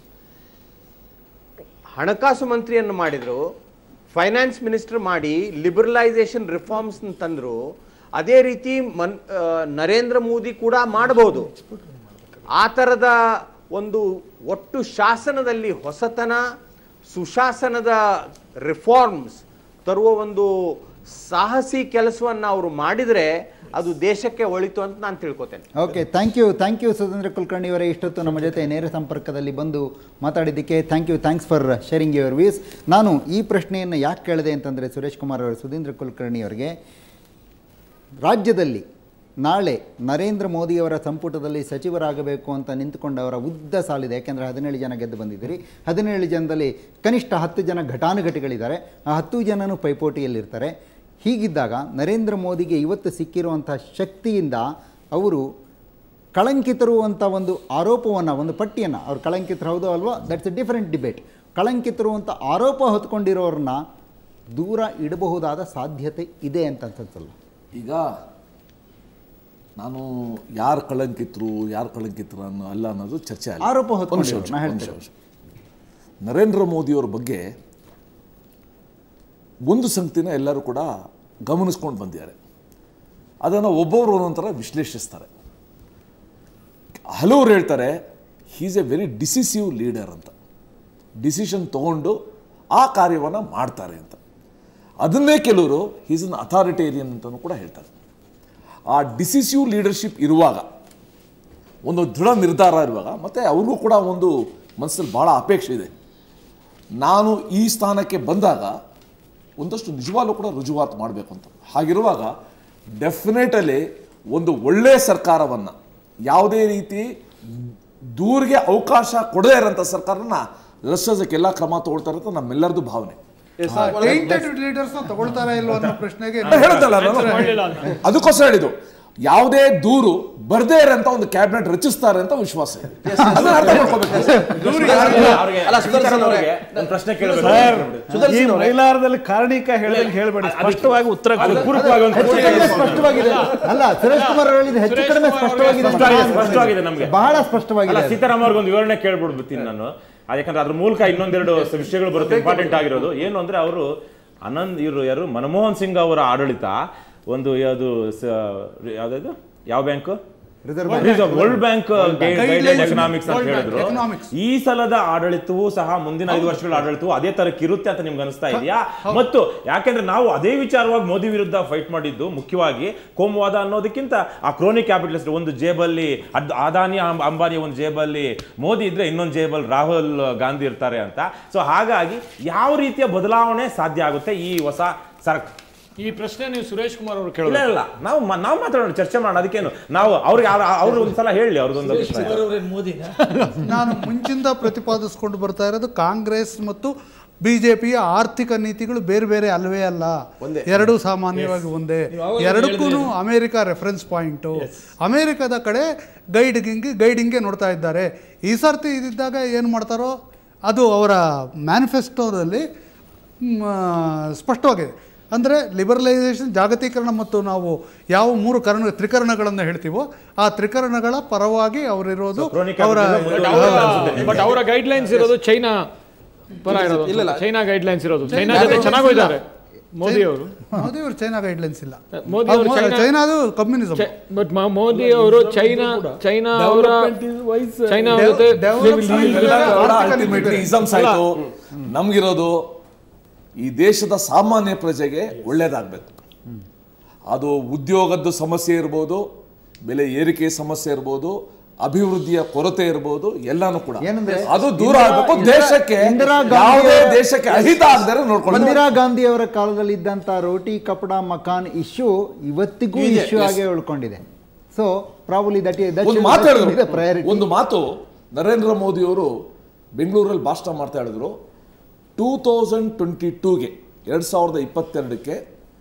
Speaker 10: ಹಣಕಾಸು ಮಂತ್ರಿಯನ್ನು ಮಾಡಿದ್ರು ಫೈನಾನ್ಸ್ ಮಿನಿಸ್ಟರ್ ಮಾಡಿ ಲಿಬರಲೈಸೇಷನ್ ರಿಫಾರ್ಮ್ಸ್ ತಂದ್ರು ಅದೇ ರೀತಿ ಮನ್ ಆ, ನರೇಂದ್ರ ಮೋದಿ ಕೂಡ ಮಾಡಬಹುದು ಆ ಥರದ ಒಂದು ಒಟ್ಟು ಶಾಸನದಲ್ಲಿ ಹೊಸತನ ಸುಶಾಸನದ ರಿಫಾರ್ಮ್ಸ್ ತರುವ ಒಂದು ಸಾಹಸಿ ಕೆಲಸವನ್ನು ಅವರು ಮಾಡಿದರೆ ಅದು ದೇಶಕ್ಕೆ ಒಳಿತು ಅಂತ ನಾನು ತಿಳ್ಕೊತೇನೆ
Speaker 3: okay thank you thank you Sudhindra Kulkarni ಅವರೇ ಇಷ್ಟೊತ್ತು ನಮ್ಮ ಜೊತೆ ನೇರ ಸಂಪರ್ಕದಲ್ಲಿ ಬಂದು ಮಾತಾಡಿದ್ದಕ್ಕೆ thank you thanks for sharing your views ನಾನು ಈ ಪ್ರಶ್ನೆಯನ್ನು ಯಾಕೆ ಕೇಳಿದೆ ಅಂತಂದರೆ ಸುರೇಶ್ ಕುಮಾರ್ ಅವರು ಸುಧೀಂದ್ರ ಕುಲಕರ್ಣಿ ಅವರಿಗೆ ರಾಜ್ಯದಲ್ಲಿ ನಾಳೆ ನರೇಂದ್ರ ಮೋದಿಯವರ ಸಂಪುಟದಲ್ಲಿ ಸಚಿವರಾಗಬೇಕು ಅಂತ ನಿಂತುಕೊಂಡವರ ಉದ್ದ ಸಾಲಿದೆ ಯಾಕೆಂದರೆ ಹದಿನೇಳು ಜನ ಗೆದ್ದು ಬಂದಿದ್ದೀರಿ ಹದಿನೇಳು ಜನದಲ್ಲಿ ಕನಿಷ್ಠ ಹತ್ತು ಜನ ಘಟಾನುಘಟಿಗಳಿದ್ದಾರೆ ಆ ಹತ್ತು ಜನನೂ ಪೈಪೋಟಿಯಲ್ಲಿರ್ತಾರೆ ಹೀಗಿದ್ದಾಗ ನರೇಂದ್ರ ಮೋದಿಗೆ ಇವತ್ತು ಸಿಕ್ಕಿರುವಂಥ ಶಕ್ತಿಯಿಂದ ಅವರು ಕಳಂಕಿತರು ಅಂತ ಒಂದು ಆರೋಪವನ್ನು ಒಂದು ಪಟ್ಟಿಯನ್ನು ಅವ್ರು ಕಳಂಕಿತರು ಹೌದೋ ಅಲ್ವೋ ದಟ್ಸ್ ಎ ಡಿಫರೆಂಟ್ ಡಿಬೇಟ್ ಕಳಂಕಿತರು ಅಂತ ಆರೋಪ ಹೊತ್ಕೊಂಡಿರೋರನ್ನ ದೂರ ಇಡಬಹುದಾದ ಸಾಧ್ಯತೆ ಇದೆ ಅಂತ ಅನ್ಸಲ್ಲ
Speaker 5: ಈಗ ನಾನು ಯಾರು ಕಳಂಕಿತರು ಯಾರು ಕಳಂಕಿತರು ಅನ್ನೋ ಅಲ್ಲ ಅನ್ನೋದು ಚರ್ಚೆ ಅಲ್ಲ.
Speaker 3: ಆರೋಪ
Speaker 5: ಒಂದು ನಿಮಿಷ,
Speaker 3: ಹೊತ್ಕೊಂಡಿರೋರು, ನಾ
Speaker 5: ಒಂದು ನಿಮಿಷ,
Speaker 3: ಹೇಳ್ತೇನೆ.
Speaker 5: ಒಂದು ನಿಮಿಷ. ನರೇಂದ್ರ ಮೋದಿಯವ್ರ ಬಗ್ಗೆ ಒಂದು ಸಂಗತಿನ ಎಲ್ಲರೂ ಕೂಡ ಗಮನಿಸ್ಕೊಂಡು ಬಂದಿದ್ದಾರೆ ಅದನ್ನು ಒಬ್ಬೊಬ್ಬರು ಒಂದೊಂಥರ ವಿಶ್ಲೇಷಿಸ್ತಾರೆ ಹಲವರು ಹೇಳ್ತಾರೆ he's a very decisive leader ಅಂತ ಡಿಸಿಷನ್ ತಗೊಂಡು ಆ ಕಾರ್ಯವನ್ನು ಮಾಡ್ತಾರೆ ಅಂತ ಅದನ್ನೇ ಕೆಲವರು ಹೀಸ್ ಅನ್ ಅಥಾರಿಟೇರಿಯನ್ ಅಂತಲೂ ಕೂಡ ಹೇಳ್ತಾರೆ ಆ ಡಿಸಿಸಿವ್ ಲೀಡರ್ಶಿಪ್ ಇರುವಾಗ ಒಂದು ದೃಢ ನಿರ್ಧಾರ ಇರುವಾಗ ಮತ್ತು ಅವ್ರಿಗೂ ಕೂಡ ಒಂದು ಮನಸ್ಸಲ್ಲಿ ಭಾಳ ಅಪೇಕ್ಷೆ ಇದೆ ನಾನು ಈ ಸ್ಥಾನಕ್ಕೆ ಬಂದಾಗ ಒಂದಷ್ಟು ನಿಜವಾಗ್ಲೂ ಕೂಡ ರುಜುವಾತು ಮಾಡಬೇಕು ಅಂತ ಹಾಗಿರುವಾಗ ಡೆಫಿನೆಟಲಿ ಒಂದು ಒಳ್ಳೆಯ ಸರ್ಕಾರವನ್ನು ಯಾವುದೇ ರೀತಿ ದೂರಿಗೆ ಅವಕಾಶ ಕೊಡದೇ ಇರೋಂಥ ಸರ್ಕಾರನ ರಚಿಸೋದಕ್ಕೆ ಎಲ್ಲ ಕ್ರಮ ತಗೊಳ್ತಾರೆ ಅಂತ ನಮ್ಮೆಲ್ಲರದು ಭಾವನೆ
Speaker 8: ಟೈಂಟೆಡ್ ಲೀಡರ್ಸ್ ತಗೊಳ್ತಾರಾ ಇಲ್ವಾ ಅನ್ನೋ ಪ್ರಶ್ನೆಗೆ
Speaker 5: ನಾನು ಹೇಳ್ದಲ್ಲ ನಾನು ಅದಕ್ಕೋಸ್ಕರ ಹೇಳಿದ್ದು ಯಾವುದೇ ದೂರು ಬರ್ದೇ ಇರೋಂಥ ಒಂದು ಕ್ಯಾಬಿನೆಟ್ ರಚಿಸ್ತಾರೆ ಅಂತ ವಿಶ್ವಾಸ ಇದೆ ಅದನ್ನ ಅರ್ಥ ಮಾಡ್ಕೋಬೇಕು
Speaker 7: ಅವ್ರಿಗೆ
Speaker 1: ಅಲ್ಲ, ಸುದರ್ಶನ್ ಅವರೇ.
Speaker 7: ಒಂದು ಪ್ರಶ್ನೆ
Speaker 4: ಸರ್
Speaker 7: ಕೇಳಬೇಕು
Speaker 4: ಈ ಮೈಲಾರದಲ್ಲಿ ಕಾರಣಿಕ ಹೇಳ್ದಂಗೆ ಹೇಳ್ಬೇಡಿ ಸ್ಪಷ್ಟವಾಗಿ ಉತ್ತರ ಕೊಡಿ.
Speaker 7: ಪೂರಕವಾಗಿ ಒಂದು
Speaker 3: ಹೆಚ್ಚು ಕಡಿಮೆ ಸ್ಪಷ್ಟವಾಗಿದೆ ಅಲ್ಲ ಸುರೇಶ್ ಕುಮಾರ್ ಅವರು ಹೇಳಿದ್ದು ಹೆಚ್ಚು ಕಡಿಮೆ ಸ್ಪಷ್ಟವಾಗಿದೆ ಅಂತ
Speaker 7: ಸ್ಪಷ್ಟವಾಗಿದೆ,
Speaker 3: ನಾನು
Speaker 7: ಸ್ಪಷ್ಟವಾಗಿದೆ ನಮ್ಗೆ.
Speaker 3: ಬಹಳ
Speaker 7: ಅಲ್ಲ
Speaker 3: ಸ್ಪಷ್ಟವಾಗಿದೆ
Speaker 7: ಸೀತಾರಾಮ್ ಅವ್ರಿಗೆ ಒಂದು ವಿವರಣೆ ಕೇಳ್ಬಿಡ್ಬಿಡ್ತೀನಿ ನಾನು ಅದ್ ಯಾಕಂದ್ರೆ ಅದ್ರ ಮೂಲಕ ಇನ್ನೊಂದೆರಡು ವಿಷಯಗಳು ಬರುತ್ತೆ ಇಂಪಾರ್ಟೆಂಟ್ ಆಗಿರೋದು ಏನು ಅಂದ್ರೆ ಅವರು ಆನಂದ್ ಇವರು ಯಾರು ಮನಮೋಹನ್ ಸಿಂಗ್ ಅವರ ಆಡಳಿತ ಒಂದು ಯಾವುದು ಯಾವ್ದು ಯಾವ bank
Speaker 3: reserve
Speaker 7: world bank guideline economics ಅಂತ
Speaker 8: World Bank
Speaker 7: ಹೇಳಿದ್ರು
Speaker 8: Economics.
Speaker 7: ಈ ಸಲದ ಆಡಳಿತವೂ ಸಹ ಮುಂದಿನ ಐದು ವರ್ಷಗಳ ಆಡಳಿತವು ಅದೇ ತರಕ್ಕೆ ಇರುತ್ತೆ ಅಂತ ನಿಮ್ಗೆ ಅನಿಸ್ತಾ ಇದೆಯಾ ಮತ್ತು ಯಾಕೆಂದ್ರೆ ನಾವು ಅದೇ ವಿಚಾರವಾಗಿ ಮೋದಿ ವಿರುದ್ಧ ಫೈಟ್ ಮಾಡಿದ್ದು ಮುಖ್ಯವಾಗಿ ಕೋಮುವಾದ ಅನ್ನೋದಕ್ಕಿಂತ ಆ ಕ್ರೋನಿ ಕ್ಯಾಪಿಟಲಿಸ್ಟ್ ಒಂದು ಜೇಬಲ್ಲಿ ಅದ್ ಅದಾನಿ ಅಂಬ- ಅಂಬಾನಿ ಒಂದು ಜೇಬಲ್ಲಿ ಮೋದಿ ಇದ್ರೆ ಇನ್ನೊಂದು ಜೇಬಲ್ ರಾಹುಲ್ ಗಾಂಧಿ ಇರ್ತಾರೆ ಅಂತ ಸೊ ಹಾಗಾಗಿ ಯಾವ ರೀತಿಯ ಬದಲಾವಣೆ ಸಾಧ್ಯ ಆಗುತ್ತೆ ಈ ಹೊಸ ಸರ್
Speaker 2: ಈ ಪ್ರಶ್ನೆ ನೀವು ಸುರೇಶ್ ಕುಮಾರ್ ಅವರು
Speaker 7: ಇಲ್ಲ
Speaker 2: ಕೇಳಬೇಕು
Speaker 7: ಇಲ್ಲ ನಾವು ಮ- ನಾವು ಮಾತಾಡೋಣ ಚರ್ಚೆ ಮಾಡೋಣ ಅದಕ್ಕೇನು ನಾವು ಅವ್ರಿಗೆ ಅವ್ರು ಒಂದ್ಸಲ ಹೇಳಿ ಅವ್ರದ್ದೊಂದು ಅಭಿಪ್ರಾಯ
Speaker 9: ಮೋದಿನ
Speaker 8: ನಾನು ಮುಂಚಿಂದ ಪ್ರತಿಪಾದಿಸ್ಕೊಂಡು ಬರ್ತಾ ಇರೋದು ಕಾಂಗ್ರೆಸ್ ಮತ್ತು ಬಿಜೆಪಿಯ ಆರ್ಥಿಕ ನೀತಿಗಳು ಬೇರೆ ಬೇರೆ ಅಲ್ವೇ ಅಲ್ಲ ಎರಡೂ ಸಾಮಾನ್ಯವಾಗಿ ಒಂದೇ ಎರಡಕ್ಕೂ ಅಮೆರಿಕ ರೆಫರೆನ್ಸ್ ಪಾಯಿಂಟು ಅಮೆರಿಕದ ಕಡೆ ಗೈಡಿಂಗ್ ಗೈಡಿಂಗ್ಗೆ ನೋಡ್ತಾ ಇದ್ದಾರೆ ಈ ಸರ್ತಿ ಇದ್ದಿದ್ದಾಗ ಏನು ಮಾಡ್ತಾರೋ ಅದು ಅವರ ಮ್ಯಾನಿಫೆಸ್ಟೋದಲ್ಲಿ ಮ್, ಆ, ಸ್ಪಷ್ಟವಾಗಿದೆ ಅಂದರೆ ಲಿಬರಲೈಸೇಷನ್ ಜಾಗತೀಕರಣ ಮತ್ತು ನಾವು ಯಾವ ಮೂರು ಕರ್ಣ ತ್ರಿಕರಣಗಳನ್ನು ಹೇಳ್ತೀವೋ ಆ ತ್ರಿಕರಣಗಳ ಪರವಾಗಿ ಅವರಿರೋದು
Speaker 7: crony
Speaker 8: ಅವರ
Speaker 7: capitalism ಮುಂದೆ
Speaker 2: ಬಟ್ ಅವರ ಗೈಡ್ಲೈನ್ಸ್ ಇರೋದು ಚೈನಾ ಪರ ಇರೋದು
Speaker 1: ಇಲ್ಲ, ಇಲ್ಲ.
Speaker 2: ಚೈನಾ ಗೈಡ್ಲೈನ್ಸ್ ಇರೋದು ಚೈನಾ ಜೊತೆ ಚೆನ್ನಾಗೂ ಇದ್ದಾರೆ ಮೋದಿ ಅವರು
Speaker 8: ಮೋದಿ ಅವರು ಚೈನಾ ಗೈಡ್ಲೈನ್ಸ್ ಇಲ್ಲ
Speaker 2: ಮೋದಿ ಅವರು ಚೈನಾ
Speaker 8: ಚೈನಾದು ಕಮ್ಯುನಿಸಮ್
Speaker 2: ಬಟ್ ಮೋದಿ ಅವರು ಚೈನಾ ಚೈನಾ ಅವರ ಚೈನಾ ಜೊತೆ
Speaker 5: ಅಲ್ಟಿಮೇಟ್ಲಿ ಇಸಮ್ಸ್ ಆಯ್ತು ನಮ್ಗಿರೋದು ಈ ದೇಶದ ಸಾಮಾನ್ಯ ಪ್ರಜೆಗೆ ಒಳ್ಳೇದಾಗಬೇಕು ಅದು ಉದ್ಯೋಗದ ಸಮಸ್ಯೆ ಇರ್ಬೋದು ಬೆಲೆ ಏರಿಕೆ ಸಮಸ್ಯೆ ಇರ್ಬೋದು ಅಭಿವೃದ್ಧಿಯ ಕೊರತೆ ಇರ್ಬೋದು ಎಲ್ಲಾನು ಕೂಡ
Speaker 3: ಏನಂದ್ರೆ
Speaker 5: ಅದು ದೂರ
Speaker 3: ಇಂದಿರಾ-
Speaker 5: ಆಗಬೇಕು
Speaker 3: ಇಂದಿರಾ-
Speaker 5: ದೇಶಕ್ಕೆ
Speaker 3: ಇಂದಿರಾ ಗಾಂಧಿ
Speaker 5: ಯಾವುದೇ
Speaker 3: ಅವರ-
Speaker 5: ದೇಶಕ್ಕೆ ಅಹಿತ ಆಗದರೆ ನೋಡ್ಕೊಳ್ಳಿ
Speaker 3: ಇಂದಿರಾ ಗಾಂಧಿ ಅವರ ಕಾಲದಲ್ಲಿ ಇದ್ದಂತ ರೋಟಿ ಕಪಡ ಮಕಾನ್ ಇಶ್ಯೂ ಇವತ್ತಿಗೂ
Speaker 5: ಇದೆ,
Speaker 3: ಇಶ್ಯೂ
Speaker 5: yes.
Speaker 3: ಆಗೇ ಉಳ್ಕೊಂಡಿದೆ ಸೊ ಪ್ರಾಬಲಿ ದಟ್
Speaker 5: ಒಂದು ಮಾತು ಹೇಳಿದ್ರು
Speaker 3: ಪ್ರಯಾರಿಟಿ
Speaker 5: ಒಂದು ಮಾತು ನರೇಂದ್ರ ಮೋದಿಯವರು ಬೆಂಗಳೂರಲ್ಲಿ ಭಾಷಣ ಮಾಡ್ತಾ ಹೇಳಿದ್ರು ಟೂ ತೌಸಂಡ್ ಟ್ವೆಂಟಿ ಟೂಗೆ ಎರಡು ಸಾವಿರದ ಇಪ್ಪತ್ತೆರಡಕ್ಕೆ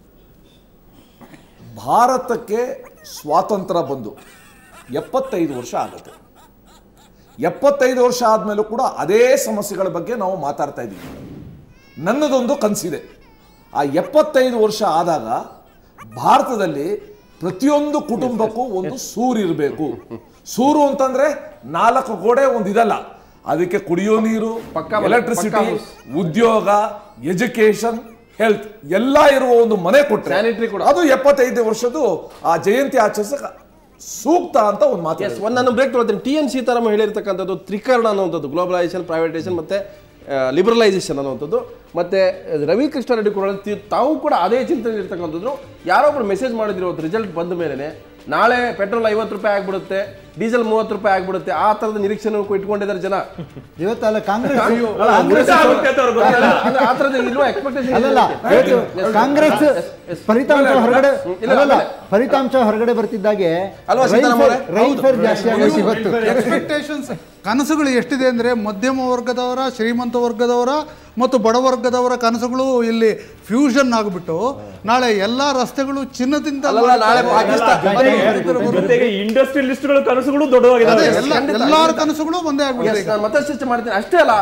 Speaker 5: ಭಾರತಕ್ಕೆ ಸ್ವಾತಂತ್ರ್ಯ ಬಂದು ಎಪ್ಪತ್ತೈದು ವರ್ಷ ಆಗುತ್ತೆ ಎಪ್ಪತ್ತೈದು ವರ್ಷ ಆದಮೇಲೂ ಕೂಡ ಅದೇ ಸಮಸ್ಯೆಗಳ ಬಗ್ಗೆ ನಾವು ಮಾತಾಡ್ತಾ ಇದ್ದೀವಿ ನನ್ನದೊಂದು ಕನಸಿದೆ ಆ ಎಪ್ಪತ್ತೈದು ವರ್ಷ ಆದಾಗ ಭಾರತದಲ್ಲಿ ಪ್ರತಿಯೊಂದು ಕುಟುಂಬಕ್ಕೂ ಒಂದು ಸೂರು ಇರಬೇಕು ಸೂರು ಅಂತಂದ್ರೆ ನಾಲ್ಕು ಗೋಡೆ ಒಂದು ಇದಲ್ಲ ಅದಕ್ಕೆ ಕುಡಿಯೋ ನೀರು
Speaker 1: ಪಕ್ಕಾ ಮನೆ,
Speaker 5: ಎಲೆಕ್ಟ್ರಿಸಿಟಿ
Speaker 1: ಪಕ್ಕಾ house.
Speaker 5: ಉದ್ಯೋಗ ಎಜುಕೇಶನ್ ಹೆಲ್ತ್ ಎಲ್ಲ ಇರುವ ಒಂದು ಮನೆ ಕೊಟ್ಟರೆ
Speaker 1: Sanitary ಕೂಡ.
Speaker 5: ಅದು ಎಪ್ಪತ್ತೈದು ವರ್ಷದ್ದು ಆ ಜಯಂತಿ ಆಚರಿಸಕ ಸೂಕ್ತ ಅಂತ ಒಂದು ಮಾತು
Speaker 1: ಎಸ್ ಒಂದು ನಾನು ಬ್ರೇಕ್ ತೊಗೊಳ್ತೀನಿ ಟಿ ಎನ್ ಸೀತಾರಾಮ ಹೇಳಿರ್ತಕ್ಕಂಥದ್ದು ತ್ರಿಕರಣ ಅನ್ನುವಂಥದ್ದು ಗ್ಲೋಬಲೈಸೇಷನ್ ಪ್ರೈವೇಟೈಸೇಷನ್ ಮತ್ತು ಲಿಬರಲೈಸೇಷನ್ ಅನ್ನುವಂಥದ್ದು ಮತ್ತು ರವಿಕೃಷ್ಣ ರೆಡ್ಡಿ ಕೂಡ ತಿ- ತಾವು ಕೂಡ ಅದೇ ಚಿಂತನೆ ಇರ್ತಕ್ಕಂಥದ್ದು ಯಾರೋ ಒಬ್ರು ಮೆಸೇಜ್ ಮಾಡಿದ್ರು ರಿಸಲ್ಟ್ ಬಂದ ಮೇಲೆ ನಾಳೆ ಪೆಟ್ರೋಲ್ ಐವತ್ತು ರೂಪಾಯಿ ಆಗ್ಬಿಡುತ್ತೆ ಡೀಸೆಲ್ ಮೂವತ್ತು ರೂಪಾಯಿ ಆಗ್ಬಿಡುತ್ತೆ ಆ ಥರದ ನಿರೀಕ್ಷೆನೂ ಇಟ್ಕೊಂಡಿದ್ದಾರೆ ಜನ
Speaker 3: ಇವತ್ತಲ್ಲ ಕಾಂಗ್ರೆಸ್
Speaker 1: ಅಲ್ಲ,
Speaker 7: ಉಲ್ಟಾ ಆಗುತ್ತೆ ಅಂತ ಅವ್ರಿಗೆ ಗೊತ್ತಿಲ್ಲ.
Speaker 1: ಅಂದ್ರೆ ಆ ಥರದ ಇಲ್ವಾ ಎಕ್ಸ್ಪೆಕ್ಟೇಷನ್
Speaker 3: ಅಲ್ಲಲ್ಲ ಇವತ್ತು ಕಾಂಗ್ರೆಸ್ ಫಲಿತಾಂಶ ಹೊರಗಡೆ
Speaker 1: ಇಲ್ಲ,
Speaker 3: ಅಲ್ಲಲ್ಲ
Speaker 1: ಆಮೇಲೆ.
Speaker 3: ಫಲಿತಾಂಶ ಹೊರಗಡೆ ಬರ್ತಿದ್ದಾಗೆ
Speaker 1: ಅಲ್ವಾ ಸೀತಾರಾಮ್ ಅವರೇ?
Speaker 3: ರೈಲ್ ಫೇರ್ ಜಾಸ್ತಿ ಆಗೋಯ್ತು ಇವತ್ತು
Speaker 8: ಎಕ್ಸ್ಪೆಕ್ಟೇಷನ್ಸ್ ಕನಸುಗಳು ಎಷ್ಟಿದೆ ಅಂದರೆ ಮಧ್ಯಮ ವರ್ಗದವರ ಶ್ರೀಮಂತ ವರ್ಗದವರ ಮತ್ತು ಬಡವರ್ಗದವರ ಕನಸುಗಳು ಇಲ್ಲಿ ಫ್ಯೂಷನ್ ಆಗಿಬಿಟ್ಟು ನಾಳೆ ಎಲ್ಲ ರಸ್ತೆಗಳು ಚಿನ್ನದಿಂದ
Speaker 1: ಅಲ್ಲಲ್ಲ, ನಾಳೆ ಪಾಕಿಸ್ತಾನ
Speaker 7: ಜೊತೆಗೆ ಇಂಡಸ್ಟ್ರಿಯಲಿಸ್ಟ್ಗಳ ಕನಸುಗಳು
Speaker 8: ಅದೇ
Speaker 7: ದೊಡ್ಡವಾಗಿದೆ
Speaker 8: ಎಲ್ಲ ಎಲ್ಲರ ಕನಸುಗಳು ಒಂದೇ ಆಗ್ಬಿಟ್ಟಿದೆ
Speaker 1: ಎಸ್,
Speaker 8: ಈಗ
Speaker 1: ನಾನು ಮತ್ತಷ್ಟು ಚರ್ಚೆ ಮಾಡ್ತೀನಿ ಅಷ್ಟೇ ಅಲ್ಲ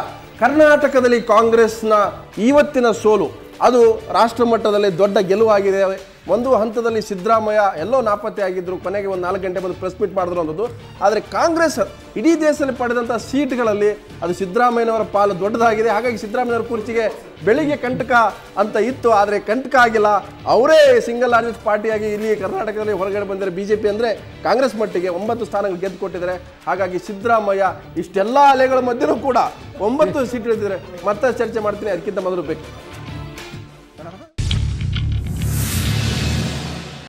Speaker 1: ಕರ್ನಾಟಕದಲ್ಲಿ ಕಾಂಗ್ರೆಸ್ನ ಇವತ್ತಿನ ಸೋಲು ಅದು ರಾಷ್ಟ್ರ ಮಟ್ಟದಲ್ಲಿ ದೊಡ್ಡ ಗೆಲುವಾಗಿದೆ ಒಂದು ಹಂತದಲ್ಲಿ ಸಿದ್ದರಾಮಯ್ಯ ಎಲ್ಲೋ ನಾಪತ್ತೆ ಆಗಿದ್ರು ಕೊನೆಗೆ ಒಂದು ನಾಲ್ಕು ಗಂಟೆ ಬಂದು ಪ್ರೆಸ್ ಮೀಟ್ ಮಾಡಿದ್ರು ಅನ್ನೋದು ಆದರೆ ಕಾಂಗ್ರೆಸ್ ಇಡೀ ದೇಶದಲ್ಲಿ ಪಡೆದಂಥ ಸೀಟ್ಗಳಲ್ಲಿ ಅದು ಸಿದ್ದರಾಮಯ್ಯನವರ ಪಾಲು ದೊಡ್ಡದಾಗಿದೆ ಹಾಗಾಗಿ ಸಿದ್ದರಾಮಯ್ಯನವರ ಕುರ್ಚಿಗೆ ಬೆಳಿಗ್ಗೆ ಕಂಟಕ ಅಂತ ಇತ್ತು ಆದರೆ ಕಂಟಕ ಆಗಿಲ್ಲ ಅವರೇ ಸಿಂಗಲ್ ಲಾರ್ಜೆಸ್ಟ್ ಪಾರ್ಟಿಯಾಗಿ ಇಲ್ಲಿ ಕರ್ನಾಟಕದಲ್ಲಿ ಹೊರಗಡೆ ಬಂದರೆ ಬಿ ಜೆ ಪಿ ಅಂದರೆ ಕಾಂಗ್ರೆಸ್ ಮಟ್ಟಿಗೆ ಒಂಬತ್ತು ಸ್ಥಾನಗಳು ಗೆದ್ದು ಕೊಟ್ಟಿದ್ದಾರೆ ಹಾಗಾಗಿ ಸಿದ್ದರಾಮಯ್ಯ ಇಷ್ಟೆಲ್ಲ ಅಲೆಗಳ ಮಧ್ಯೆನೂ ಕೂಡ ಒಂಬತ್ತು ಸೀಟ್ ಇಳಿದಿದ್ದಾರೆ ಮತ್ತೆ ಚರ್ಚೆ ಮಾಡ್ತೀನಿ ಅದಕ್ಕಿಂತ ಮೊದಲು ಬೇಕು